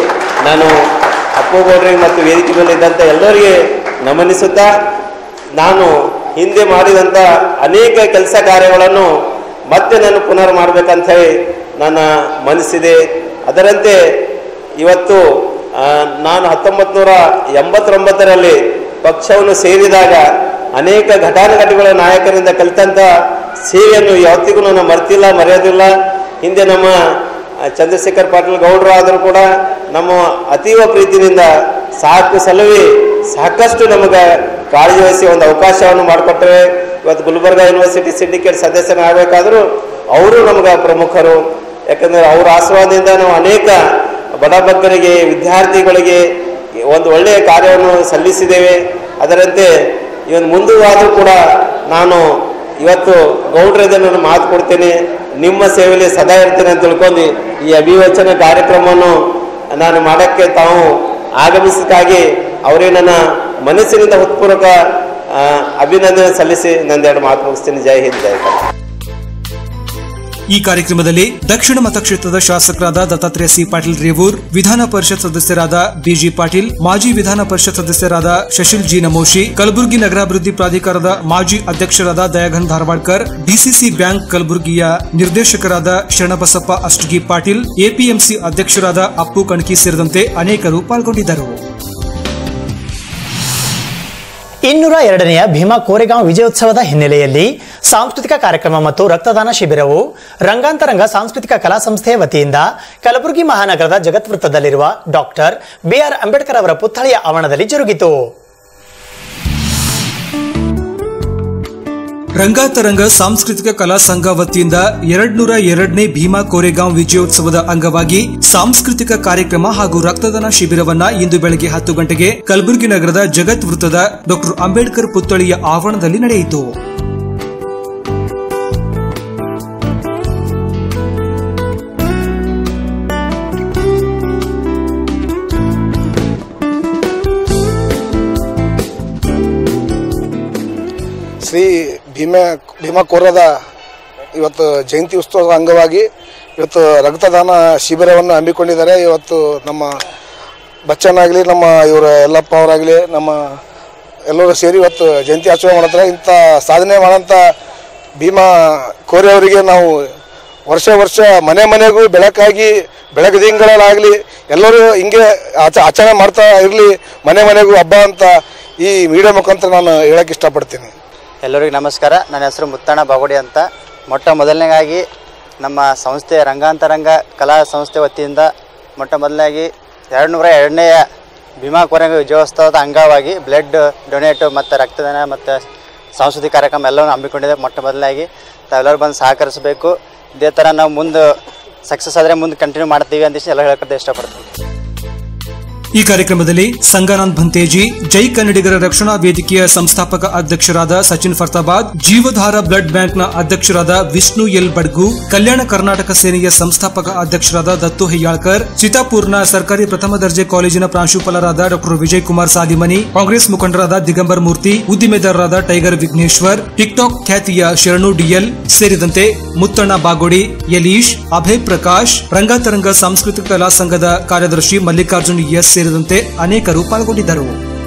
Speaker 13: ನಾನು ಅಪ್ಪು ಗೌಡ್ರಿಗೆ ಮತ್ತು ವೇದಿಕೆ ಮೇಲೆ ಇದ್ದಂಥ ಎಲ್ಲರಿಗೆ ನಮನಿಸುತ್ತಾ ನಾನು ಹಿಂದೆ ಮಾಡಿದಂಥ ಅನೇಕ ಕೆಲಸ ಕಾರ್ಯಗಳನ್ನು ಮತ್ತೆ ನಾನು ಪುನರ್ ಮಾಡಬೇಕಂತ ಹೇಳಿ ನನ್ನ ಮನಸ್ಸಿದೆ ಅದರಂತೆ ಇವತ್ತು ಆ, ನಾನು ಹತ್ತೊಂಬತ್ತು ನೂರ ಎಂಬತ್ತೊಂಬತ್ತರಲ್ಲಿ ಪಕ್ಷವನ್ನು ಸೇರಿದಾಗ ಅನೇಕ ಘಟಾನುಘಟಿಗಳ ನಾಯಕರಿಂದ ಕಲಿತಂಥ ಸೇವೆಯನ್ನು ಯಾವತ್ತಿಗೂ ನಾನು ಮರ್ತಿಲ್ಲ ಮರೆಯೋದಿಲ್ಲ ಹಿಂದೆ ನಮ್ಮ ಆ, ಚಂದ್ರಶೇಖರ್ ಪಾಟೀಲ್ ಗೌಡರು ಆದರೂ ಕೂಡ ನಮ್ಮ ಅತೀವ ಪ್ರೀತಿನಿಂದ ಸಾಕು ಸಲುವಿ ಸಾಕಷ್ಟು ನಮಗೆ ಕಾಳಜಿ ವಹಿಸಿ ಒಂದು ಅವಕಾಶವನ್ನು ಮಾಡಿಕೊಟ್ಟರೆ ಇವತ್ತು ಗುಲ್ಬರ್ಗ ಯೂನಿವರ್ಸಿಟಿ ಸಿಂಡಿಕೇಟ್ ಸದಸ್ಯನಾಗಬೇಕಾದರೂ ಅವರು ನಮಗೆ ಪ್ರಮುಖರು ಯಾಕಂದರೆ ಅವರ ಆಶೀರ್ವಾದದಿಂದ ನಾವು ಅನೇಕ ಬಡಬಗ್ಗರಿಗೆ ವಿದ್ಯಾರ್ಥಿಗಳಿಗೆ ಒಂದು ಒಳ್ಳೆಯ ಕಾರ್ಯವನ್ನು ಸಲ್ಲಿಸಿದ್ದೇವೆ ಅದರಂತೆ ಇವತ್ತು ಮುಂದುವಾದರೂ ಕೂಡ ನಾನು ಇವತ್ತು ಗೌಡ್ರದ ನಾನು ಮಾತು ಕೊಡ್ತೇನೆ ನಿಮ್ಮ ಸೇವೆಯಲ್ಲಿ ಸದಾ ಇರ್ತೇನೆ ಅಂತ ತಿಳ್ಕೊಂಡು ಈ ಅಭಿವಚನ ಕಾರ್ಯಕ್ರಮವನ್ನು ನಾನು ಮಾಡೋಕ್ಕೆ ತಾವು ಆಗಮಿಸಕ್ಕಾಗಿ ಅವರಿಗೆ ನನ್ನ ಮನಸ್ಸಿನಿಂದ ಹೃತ್ಪೂರ್ವಕ ಆ, ಅಭಿನಂದನೆ ಸಲ್ಲಿಸಿ ನಂದೆರಡು ಮಾತು ಮುಗಿಸ್ತೀನಿ ಜೈ ಹಿಂದ್ ಜೈ ಕರ್ನಾಟಕ
Speaker 1: ಈ ಕಾರ್ಯಕ್ರಮದಲ್ಲಿ ದಕ್ಷಿಣ ಮತಕ್ಷೇತ್ರದ ಶಾಸಕರಾದ ದತ್ತಾತ್ರೇಯ ಸಿ ಪಾಟೀಲ್ ರೇವೂರ್ ವಿಧಾನ ಪರಿಷತ್ ಸದಸ್ಯರಾದ ಬಿಜಿ ಪಾಟೀಲ್ ಮಾಜಿ ವಿಧಾನ ಪರಿಷತ್ ಸದಸ್ಯರಾದ ಶಶಿಲ್ ಜಿ ನಮೋಶಿ ಕಲಬುರಗಿ ನಗರಾಭಿವೃದ್ಧಿ ಪ್ರಾಧಿಕಾರದ ಮಾಜಿ ಅಧ್ಯಕ್ಷರಾದ ದಯಾಘನ್ ಧಾರವಾಡ್ಕರ್ ಡಿಸಿಸಿ ಬ್ಯಾಂಕ್ ಕಲಬುರಗಿಯ ನಿರ್ದೇಶಕರಾದ ಶರಣಬಸಪ್ಪ ಅಷ್ಟಗಿ ಪಾಟೀಲ್ ಎಪಿಎಂಸಿ ಅಧ್ಯಕ್ಷರಾದ ಅಪ್ಪು ಕಣಕಿ ಸೇರಿದಂತೆ ಅನೇಕರು ಪಾಲ್ಗೊಂಡಿದ್ದರು
Speaker 2: ಇನ್ನೂರ ಎರಡನೆಯ ಭೀಮಾ ಕೋರೆಗಾಂವ್ ವಿಜಯೋತ್ಸವದ ಹಿನ್ನೆಲೆಯಲ್ಲಿ ಸಾಂಸ್ಕೃತಿಕ ಕಾರ್ಯಕ್ರಮ ಮತ್ತು ರಕ್ತದಾನ ಶಿಬಿರವು ರಂಗಾಂತರಂಗ ಸಾಂಸ್ಕೃತಿಕ ಕಲಾ ಸಂಸ್ಥೆಯ ವತಿಯಿಂದ ಕಲಬುರಗಿ ಮಹಾನಗರದ ಜಗತ್ವೃತ್ತದಲ್ಲಿರುವ ಡಾಕ್ಟರ್ ಬಿಆರ್ ಅಂಬೇಡ್ಕರ್ ಅವರ ಪುತ್ಥಳಿಯ ಆವರಣದಲ್ಲಿ ಜರುಗಿತು
Speaker 1: ರಂಗಾತರಂಗ ಸಾಂಸ್ಕೃತಿಕ ಕಲಾ ಸಂಘ ವತಿಯಿಂದ ಎರಡ್ನೂರ ಎರಡನೇ ಭೀಮಾ ಕೋರೆಗಾಂವ್ ವಿಜಯೋತ್ಸವದ ಅಂಗವಾಗಿ ಸಾಂಸ್ಕೃತಿಕ ಕಾರ್ಯಕ್ರಮ ಹಾಗೂ ರಕ್ತದಾನ ಶಿಬಿರವನ್ನ ಇಂದು ಬೆಳಗ್ಗೆ ಹತ್ತು ಗಂಟೆಗೆ ಕಲಬುರಗಿ ನಗರದ ಜಗತ್ ವೃತ್ತದ ಡಾಕ್ಟರ್ ಅಂಬೇಡ್ಕರ್ ಪುತ್ಥಳಿಯ ಆವರಣದಲ್ಲಿ ನಡೆಯಿತು
Speaker 14: ಶ್ರೀ ಭೀಮಾ ಭೀಮಾ ಕೋರದ ಇವತ್ತು ಜಯಂತಿ ಉತ್ಸವದ ಅಂಗವಾಗಿ ಇವತ್ತು ರಕ್ತದಾನ ಶಿಬಿರವನ್ನು ಹಮ್ಮಿಕೊಂಡಿದ್ದಾರೆ ಇವತ್ತು ನಮ್ಮ ಬಚ್ಚನ್ ಆಗಲಿ ನಮ್ಮ ಇವರ ಯಲ್ಲಪ್ಪ ಅವರಾಗಲಿ ನಮ್ಮ ಎಲ್ಲರೂ ಸೇರಿ ಇವತ್ತು ಜಯಂತಿ ಆಚರಣೆ ಮಾಡ್ತಾರೆ ಇಂಥ ಸಾಧನೆ ಮಾಡೋಂಥ ಭೀಮಾ ಕೋರೆ ಅವರಿಗೆ ನಾವು ವರ್ಷ ವರ್ಷ ಮನೆ ಮನೆಗೂ ಬೆಳಕಾಗಿ ಬೆಳಗದಿಂಗಳಾಗಲಿ ಎಲ್ಲರೂ ಹಿಂಗೆ ಆಚ ಆಚರಣೆ ಮಾಡ್ತಾ ಇರಲಿ ಮನೆ ಮನೆಗೂ ಹಬ್ಬ ಅಂತ ಈ ಮೀಡಿಯಾ ಮುಖಾಂತರ ನಾನು ಹೇಳಕ್ಕೆ ಇಷ್ಟಪಡ್ತೀನಿ
Speaker 15: ಎಲ್ಲರಿಗೂ ನಮಸ್ಕಾರ ನನ್ನ ಹೆಸರು ಮುತ್ತಣ್ಣ ಬಾಗೋಡಿ ಅಂತ ಮೊಟ್ಟ ಮೊದಲನೇಗಾಗಿ ನಮ್ಮ ಸಂಸ್ಥೆ ರಂಗಾಂತರಂಗ ಕಲಾ ಸಂಸ್ಥೆ ವತಿಯಿಂದ ಮೊಟ್ಟ ಮೊದಲನೇಗೆ ಎರಡು ನೂರ ಎರಡನೆಯ ಭೀಮಾ ಕೊರಂಗ ವಿಜಯೋತ್ಸವದ ಅಂಗವಾಗಿ ಬ್ಲಡ್ ಡೊನೇಟು ಮತ್ತು ರಕ್ತದಾನ ಮತ್ತು ಸಾಂಸ್ಕೃತಿಕ ಕಾರ್ಯಕ್ರಮ ಎಲ್ಲವನ್ನು ಹಮ್ಮಿಕೊಂಡಿದೆ ಮೊಟ್ಟ ಮೊದಲನೇಗೆ ತಾವೆಲ್ಲರೂ ಬಂದು ಸಹಕರಿಸಬೇಕು ಇದೇ ಥರ ನಾವು ಮುಂದೆ ಸಕ್ಸಸ್ ಆದರೆ ಮುಂದೆ ಕಂಟಿನ್ಯೂ ಮಾಡ್ತೀವಿ ಅಂತ ಎಲ್ಲ ಹೇಳಕ್ಕೆ ಇಷ್ಟಪಡ್ತೀನಿ
Speaker 1: ಈ ಕಾರ್ಯಕ್ರಮದಲ್ಲಿ ಸಂಗಾನಂದ್ ಭಂತೇಜಿ ಜೈ ಕನ್ನಡಿಗರ ರಕ್ಷಣಾ ವೇದಿಕೆಯ ಸಂಸ್ಥಾಪಕ ಅಧ್ಯಕ್ಷರಾದ ಸಚಿನ್ ಫರ್ತಾಬಾದ್ ಜೀವಧಾರ ಬ್ಲಡ್ ಬ್ಯಾಂಕ್ನ ಅಧ್ಯಕ್ಷರಾದ ವಿಷ್ಣು ಎಲ್ ಬಡ್ಗು ಕಲ್ಯಾಣ ಕರ್ನಾಟಕ ಸೇನೆಯ ಸಂಸ್ಥಾಪಕ ಅಧ್ಯಕ್ಷರಾದ ದತ್ತು ಹೆಯ್ಯಾಳ್ಕರ್ ಚಿತಾಪುರ್ನ ಸರ್ಕಾರಿ ಪ್ರಥಮ ದರ್ಜೆ ಕಾಲೇಜಿನ ಪ್ರಾಂಶುಪಾಲರಾದ ಡಾಕ್ಟರ್ ವಿಜಯ್ ಕುಮಾರ್ ಸಾಲಿಮನಿ ಕಾಂಗ್ರೆಸ್ ಮುಖಂಡರಾದ ದಿಗಂಬರ್ ಮೂರ್ತಿ ಉದ್ದಿಮೆದಾರರಾದ ಟೈಗರ್ ವಿಘ್ನೇಶ್ವರ್ ಟಿಕ್ಟಾಕ್ ಖ್ಯಾತಿಯ ಶರಣು ಡಿಎಲ್ ಸೇರಿದಂತೆ ಮುತ್ತಣ್ಣ ಬಾಗೋಡಿ ಯಲೀಶ್ ಅಭಯ್ ಪ್ರಕಾಶ್ ರಂಗಾತರಂಗ ಸಾಂಸ್ಕೃತಿಕ ಕಲಾ ಸಂಘದ ಕಾರ್ಯದರ್ಶಿ ಮಲ್ಲಿಕಾರ್ಜುನ್ ಎಸ್ ಸೇರಿದಂತೆ ಅನೇಕರು ಪಾಲ್ಗೊಂಡಿದ್ದರು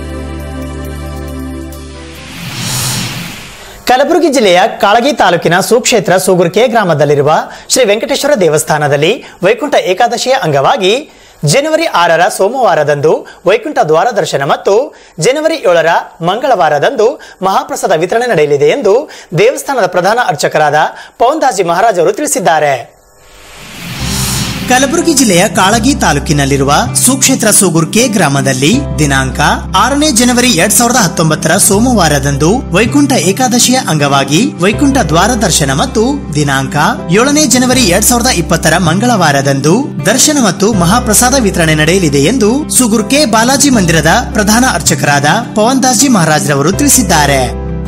Speaker 2: ಕಲಬುರಗಿ ಜಿಲ್ಲೆಯ ಕಾಳಗಿ ತಾಲೂಕಿನ ಸುಕ್ಷೇತ್ರ ಸೂಗುರ್ಕೆ ಗ್ರಾಮದಲ್ಲಿರುವ ಶ್ರೀ ವೆಂಕಟೇಶ್ವರ ದೇವಸ್ಥಾನದಲ್ಲಿ ವೈಕುಂಠ ಏಕಾದಶಿಯ ಅಂಗವಾಗಿ ಜನವರಿ ಆರರ ಸೋಮವಾರದಂದು ವೈಕುಂಠ ದ್ವಾರ ದರ್ಶನ ಮತ್ತು ಜನವರಿ ಏಳರ ಮಂಗಳವಾರದಂದು ಮಹಾಪ್ರಸಾದ ವಿತರಣೆ ನಡೆಯಲಿದೆ ಎಂದು ದೇವಸ್ಥಾನದ ಪ್ರಧಾನ ಅರ್ಚಕರಾದ ಪವನ್ದಾಜಿ ಮಹಾರಾಜ್ ಅವರು ತಿಳಿಸಿದ್ದಾರೆ ಕಲಬುರಗಿ ಜಿಲ್ಲೆಯ ಕಾಳಗಿ ತಾಲೂಕಿನಲ್ಲಿರುವ ಸುಕ್ಷೇತ್ರ ಸೂಗುರ್ಕೆ ಗ್ರಾಮದಲ್ಲಿ ದಿನಾಂಕ ಆರನೇ ಜನವರಿ ಎರಡ್ ಸಾವಿರದ ಹತ್ತೊಂಬತ್ತರ ಸೋಮವಾರದಂದು ವೈಕುಂಠ ಏಕಾದಶಿಯ ಅಂಗವಾಗಿ ವೈಕುಂಠ ದ್ವಾರ ದರ್ಶನ ಮತ್ತು ದಿನಾಂಕ ಏಳನೇ ಜನವರಿ ಎರಡ್ ಸಾವಿರದ ಇಪ್ಪತ್ತರ ಮಂಗಳವಾರದಂದು ದರ್ಶನ ಮತ್ತು ಮಹಾಪ್ರಸಾದ ವಿತರಣೆ ನಡೆಯಲಿದೆ ಎಂದು ಸುಗುರ್ಕೆ ಬಾಲಾಜಿ ಮಂದಿರದ ಪ್ರಧಾನ ಅರ್ಚಕರಾದ ಪವನ್ದಾಸ್ಜಿ ಮಹಾರಾಜ್ರವರು ತಿಳಿಸಿದ್ದಾರೆ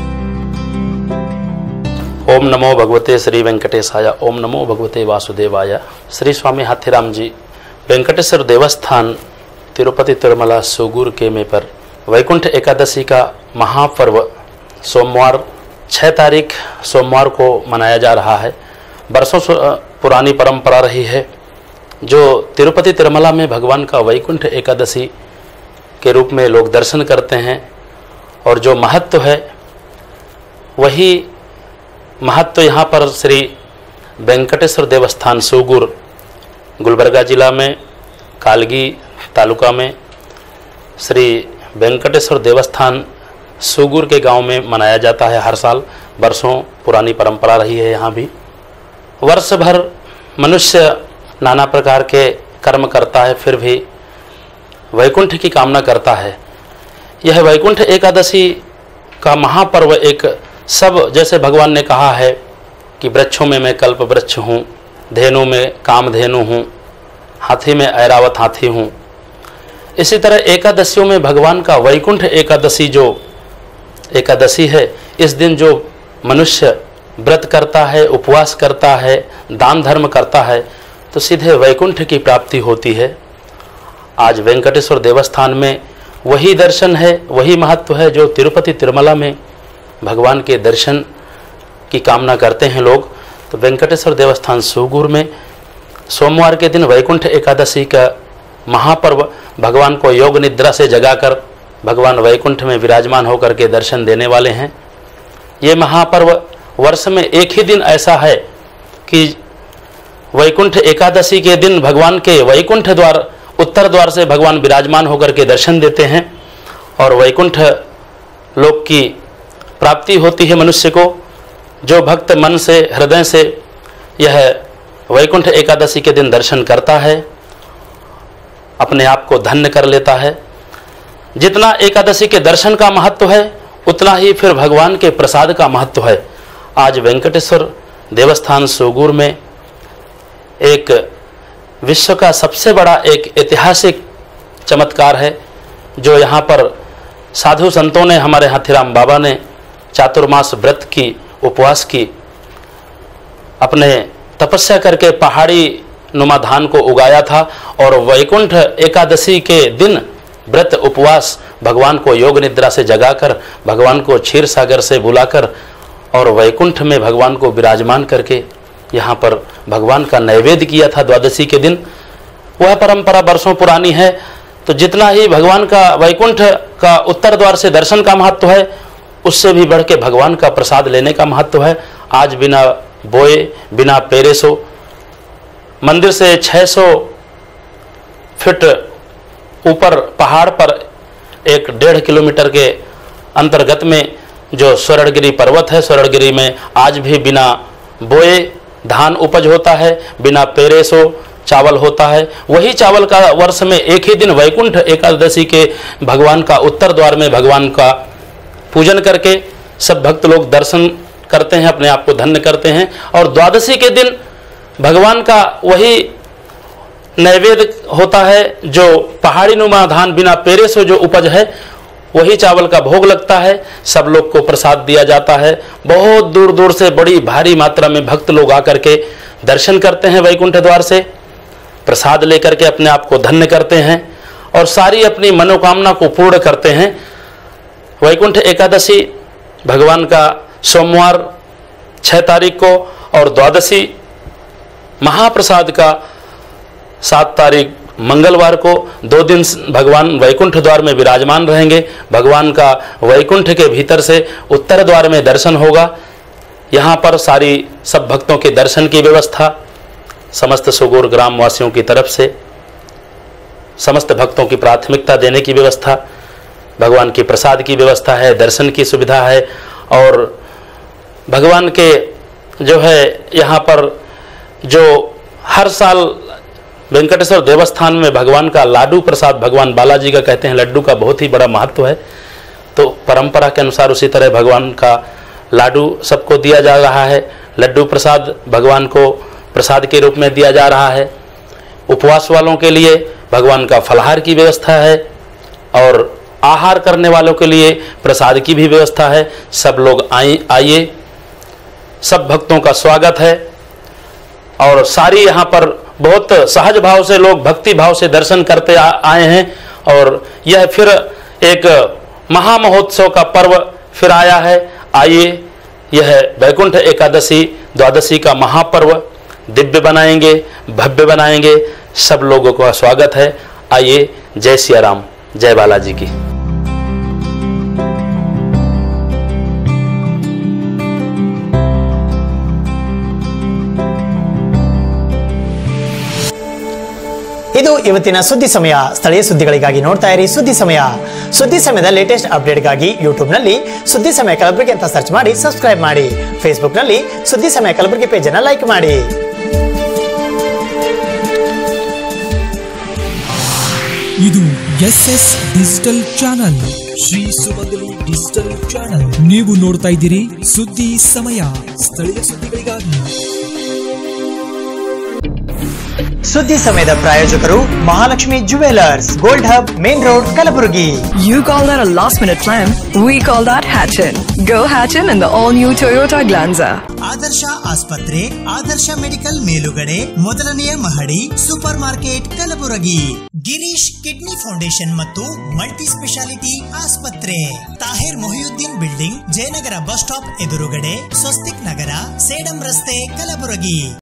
Speaker 16: ओम नमो भगवते श्री वेंकटेशाय ओम नमो भगवते वासुदेवाय श्री स्वामी हाथीराम जी वेंकटेश्वर देवस्थान तिरुपति तिरुमला सुगुर के में पर वैकुंठ एकादशी का महापर्व सोमवार 6 तारीख सोमवार को मनाया जा रहा है बरसों से, अ, पुरानी परंपरा रही है जो तिरुपति तिरुमला में भगवान का वैकुंठ एकादशी के रूप में लोग दर्शन करते हैं और जो महत्व है वही महत्व यहाँ पर श्री वेंकटेश्वर देवस्थान सूगुर गुलबर्गा जिला में कालगी तालुका में श्री वेंकटेश्वर देवस्थान सूगुर के गांव में मनाया जाता है हर साल वर्षों पुरानी परंपरा रही है यहाँ भी वर्ष भर मनुष्य नाना प्रकार के कर्म करता है फिर भी वैकुंठ की कामना करता है यह वैकुंठ एकादशी का महापर्व एक सब जैसे भगवान ने कहा है कि वृक्षों में मैं कल्प वृक्ष हूँ धेनु में कामधेनु हूँ हाथी में ऐरावत हाथी हूँ इसी तरह एकादशियों में भगवान का वैकुंठ एकादशी जो एकादशी है इस दिन जो मनुष्य व्रत करता है उपवास करता है दान धर्म करता है तो सीधे वैकुंठ की प्राप्ति होती है आज वेंकटेश्वर देवस्थान में वही दर्शन है वही महत्व है जो तिरुपति तिरुमला में भगवान के दर्शन की कामना करते हैं लोग तो वेंकटेश्वर देवस्थान सूगुर में सोमवार के दिन वैकुंठ एकादशी का महापर्व भगवान को योग निद्रा से जगाकर भगवान वैकुंठ में विराजमान होकर के दर्शन देने वाले हैं ये महापर्व वर्ष में एक ही दिन ऐसा है कि वैकुंठ एकादशी के दिन भगवान के वैकुंठ द्वार उत्तर द्वार से भगवान विराजमान होकर के दर्शन देते हैं और वैकुंठ लोक की प्राप्ति होती है मनुष्य को जो भक्त मन से हृदय से यह वैकुंठ एकादशी के दिन दर्शन करता है अपने आप को धन्य कर लेता है जितना एकादशी के दर्शन का महत्व है उतना ही फिर भगवान के प्रसाद का महत्व है आज वेंकटेश्वर देवस्थान सोगुर में एक विश्व का सबसे बड़ा एक ऐतिहासिक चमत्कार है जो यहाँ पर साधु संतों ने हमारे हाथीराम बाबा ने चातुर्मास व्रत की उपवास की अपने तपस्या करके पहाड़ी नुमा धान को उगाया था और वैकुंठ एकादशी के दिन व्रत उपवास भगवान को योग निद्रा से जगाकर भगवान को क्षीर सागर से बुलाकर और वैकुंठ में भगवान को विराजमान करके यहाँ पर भगवान का नैवेद्य किया था द्वादशी के दिन वह परंपरा वर्षों पुरानी है तो जितना ही भगवान का वैकुंठ का उत्तर द्वार से दर्शन का महत्व है उससे भी बढ़ के भगवान का प्रसाद लेने का महत्व है आज बिना बोए बिना पेरे सो मंदिर से 600 फीट ऊपर पहाड़ पर एक डेढ़ किलोमीटर के अंतर्गत में जो स्वर्णगिरी पर्वत है स्वर्णगिरी में आज भी बिना बोए धान उपज होता है बिना पेरे सो चावल होता है वही चावल का वर्ष में एक ही दिन वैकुंठ एकादशी के भगवान का उत्तर द्वार में भगवान का पूजन करके सब भक्त लोग दर्शन करते हैं अपने आप को धन्य करते हैं और द्वादशी के दिन भगवान का वही नैवेद्य होता है जो पहाड़ी नुमा धान बिना पेरे से जो उपज है वही चावल का भोग लगता है सब लोग को प्रसाद दिया जाता है बहुत दूर दूर से बड़ी भारी मात्रा में भक्त लोग आकर के दर्शन करते हैं वैकुंठ द्वार से प्रसाद लेकर के अपने आप को धन्य करते हैं और सारी अपनी मनोकामना को पूर्ण करते हैं वैकुंठ एकादशी भगवान का सोमवार छः तारीख को और द्वादशी महाप्रसाद का सात तारीख मंगलवार को दो दिन भगवान वैकुंठ द्वार में विराजमान रहेंगे भगवान का वैकुंठ के भीतर से उत्तर द्वार में दर्शन होगा यहाँ पर सारी सब भक्तों के दर्शन की व्यवस्था समस्त सुगुर ग्राम वासियों की तरफ से समस्त भक्तों की प्राथमिकता देने की व्यवस्था भगवान की प्रसाद की व्यवस्था है दर्शन की सुविधा है और भगवान के जो है यहाँ पर जो हर साल वेंकटेश्वर देवस्थान में भगवान का लाडू प्रसाद भगवान बालाजी का कहते हैं लड्डू का बहुत ही बड़ा महत्व है तो परंपरा के अनुसार उसी तरह भगवान का लाडू सबको दिया जा रहा है लड्डू प्रसाद भगवान को प्रसाद के रूप में दिया जा रहा है उपवास वालों के लिए भगवान का फलहार की व्यवस्था है और आहार करने वालों के लिए प्रसाद की भी व्यवस्था है सब लोग आए आइए सब भक्तों का स्वागत है और सारी यहाँ पर बहुत सहज भाव से लोग भक्ति भाव से दर्शन करते आ, आए हैं और यह फिर एक महा महोत्सव का पर्व फिर आया है आइए यह वैकुंठ एकादशी द्वादशी का महापर्व दिव्य बनाएंगे भव्य बनाएंगे सब लोगों का स्वागत है आइए जय सिया राम जय बालाजी की
Speaker 2: ಇದು ಇವತ್ತಿನ ಸುದ್ದಿ ಸಮಯ ಸ್ಥಳೀಯ ಸುದ್ದಿಗಳಿಗಾಗಿ ನೋಡ್ತಾ ಇರಿ ಸುದ್ದಿ ಸಮಯ ಸುದ್ದಿ ಸಮಯದ ಲೇಟೆಸ್ಟ್ ಅಪ್ಡೇಟ್ಗಾಗಿ ಯೂಟ್ಯೂಬ್ನಲ್ಲಿ ಸುದ್ದಿ ಸಮಯ ಕಲಬುರಗಿ ಅಂತ ಸರ್ಚ್ ಮಾಡಿ ಸಬ್ಸ್ಕ್ರೈಬ್ ಮಾಡಿ ಫೇಸ್ಬುಕ್ನಲ್ಲಿ ಸುದ್ದಿ ಸಮಯ ಕಲಬುರಗಿ ಪೇಜನ್ನು ಲೈಕ್ ಮಾಡಿ
Speaker 1: ಇದು S S digital channel Shri Sumangali digital channel ನೀವು ನೋಡ್ತಾ ಇದ್ದೀರಿ ಸುದ್ದಿ ಸಮಯ ಸ್ಥಳೀಯ ಸುದ್ದಿಗಳಿಗಾಗಿ
Speaker 2: ಸುದ್ದಿ ಸಮಯದ ಪ್ರಾಯೋಜಕರು Mahalakshmi jewellers gold hub main road Kalaburagi
Speaker 3: You call that a last minute plan? We call that Hatchin. Go Hatchin in the all new Toyota Glanza.
Speaker 2: Adarsh ಆಸ್ಪತ್ರೆ ಆದರ್ಶ ಮೆಡಿಕಲ್ ಮೇಲುಗಡೆ ಮೊದಲನೆಯ ಮಹಡಿ supermarket Kalaburagi Girish kidney foundation ಮತ್ತು ಮಲ್ಟಿ ಸ್ಪೆಷಾಲಿಟಿ ಆಸ್ಪತ್ರೆ Tahir Mohiuddin building Jayanagar bus stop ಎದುರುಗಡೆ ಸ್ವಸ್ತಿಕ್ ನಗರ ಸೇಡಂ ರಸ್ತೆ ಕಲಬುರಗಿ